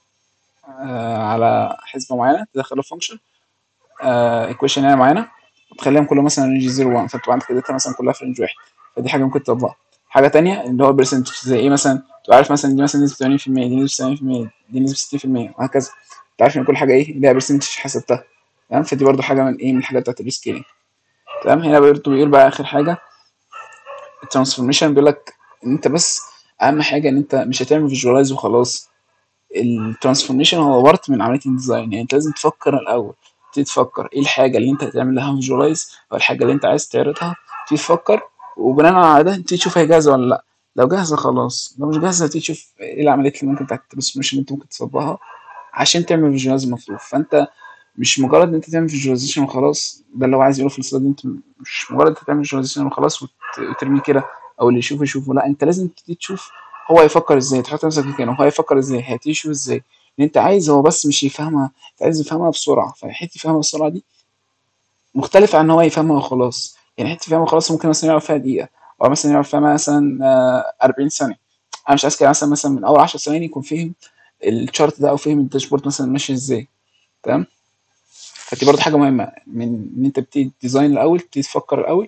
آه على حسبة معينة تدخله في فانكشن ايكويشن يعني معينة وتخليهم كلهم مثلا رينج 0 1 فانت عندك الداتا مثلا كلها في رينج واحد فدي حاجة ممكن تطبقها حاجة تانية اللي هو البرسنتج زي ايه مثلا تبقى عارف مثلا دي مثلا نسبة 80% دي نسبة 70% دي نسبة 60% وهكذا انت عارف ان كل حاجة ايه ليها برسنتج حسبتها تمام فدي برضو حاجة من ايه من الحاجات بتاعت الريسكيلينج تمام هنا برضو بيقول بقى اخر حاجة الترانسفورميشن بيقول لك ان انت بس اهم حاجة ان انت مش هتعمل فيجواليز وخلاص الترانسفورميشن هو بارت من عمليه الديزاين يعني انت لازم تفكر الاول تبتدي تفكر ايه الحاجه اللي انت هتعمل لها فيجواليز او الحاجه اللي انت عايز تعرضها تبتدي تفكر وبناء على ده تبتدي تشوف هي جاهزه ولا لا لو جاهزه خلاص لو مش جاهزه تبتدي تشوف ايه العمليات اللي ممكن بتاعت الترانسفورميشن اللي انت ممكن تصبها عشان تعمل فيجواليز مطلوب فانت مش مجرد ان انت تعمل فيجواليزيشن وخلاص ده اللي هو عايز يقوله في السلايد انت مش مجرد انت تعمل فيجواليزيشن وخلاص وترميه كده او اللي يشوفه يشوفه لا انت لازم تبتدي تشوف هو هيفكر ازاي تحط نفسك مكانه هو هيفكر ازاي هتبتدي تشوف ازاي ان انت عايز هو بس مش يفهمها انت عايز يفهمها بسرعه فحته يفهمها بسرعه دي مختلفه عن ان هو يفهمها وخلاص يعني حته يفهمها وخلاص ممكن مثلا يعرف فيها دقيقه او مثلا يعرف فيها مثلا 40 ثانيه انا مش عايز كده مثلا مثلا من اول 10 ثواني يكون فهم الشارت ده او فهم الداشبورد مثلا ماشي ازاي تمام فدي برضه حاجه مهمه من ان انت بتبتدي ديزاين الاول تبتدي تفكر الاول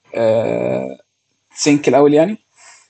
آه سينك الاول يعني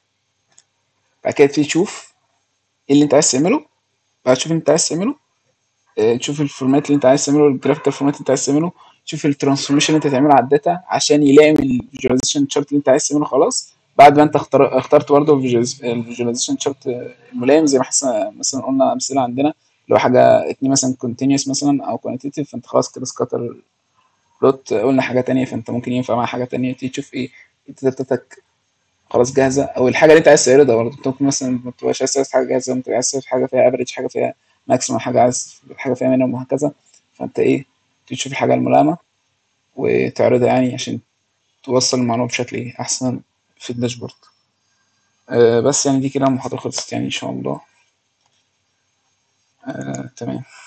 بعد كده تبتدي تشوف ايه اللي انت عايز تعمله بعد تشوف اللي انت عايز تعمله اه تشوف الفورمات اللي انت عايز تعمله الجرافيكال فورمات اللي انت عايز تعمله تشوف الترانسفورميشن اللي انت تعمله على الداتا عشان يلائم الفيجواليزيشن شارت اللي انت عايز تعمله خلاص بعد ما انت اختار اخترت برضه الفيجواليزيشن شارت الملائم زي ما احنا مثلا قلنا امثله عندنا اللي هو حاجه اتنين مثلا كونتينوس مثلا او كوانتيتيف فانت خلاص كده سكاتر بلوت قلنا حاجه تانية فانت ممكن ينفع مع حاجه تانية تيجي تشوف ايه الداتا بتاعتك خلاص جاهزه او الحاجه اللي انت عايز تعرضها برضه انت ممكن مثلا ما تبقاش عايز تعرض حاجه جاهزه انت عايز تعرض حاجه فيها افريج حاجه فيها ماكسيمم حاجه عايز حاجه فيها مينيمم وهكذا فانت ايه تشوف الحاجه الملائمه وتعرضها يعني عشان توصل المعلومه بشكل ايه احسن في الداشبورد آه، بس يعني دي كده المحاضرة خلصت يعني إن شاء الله آه، تمام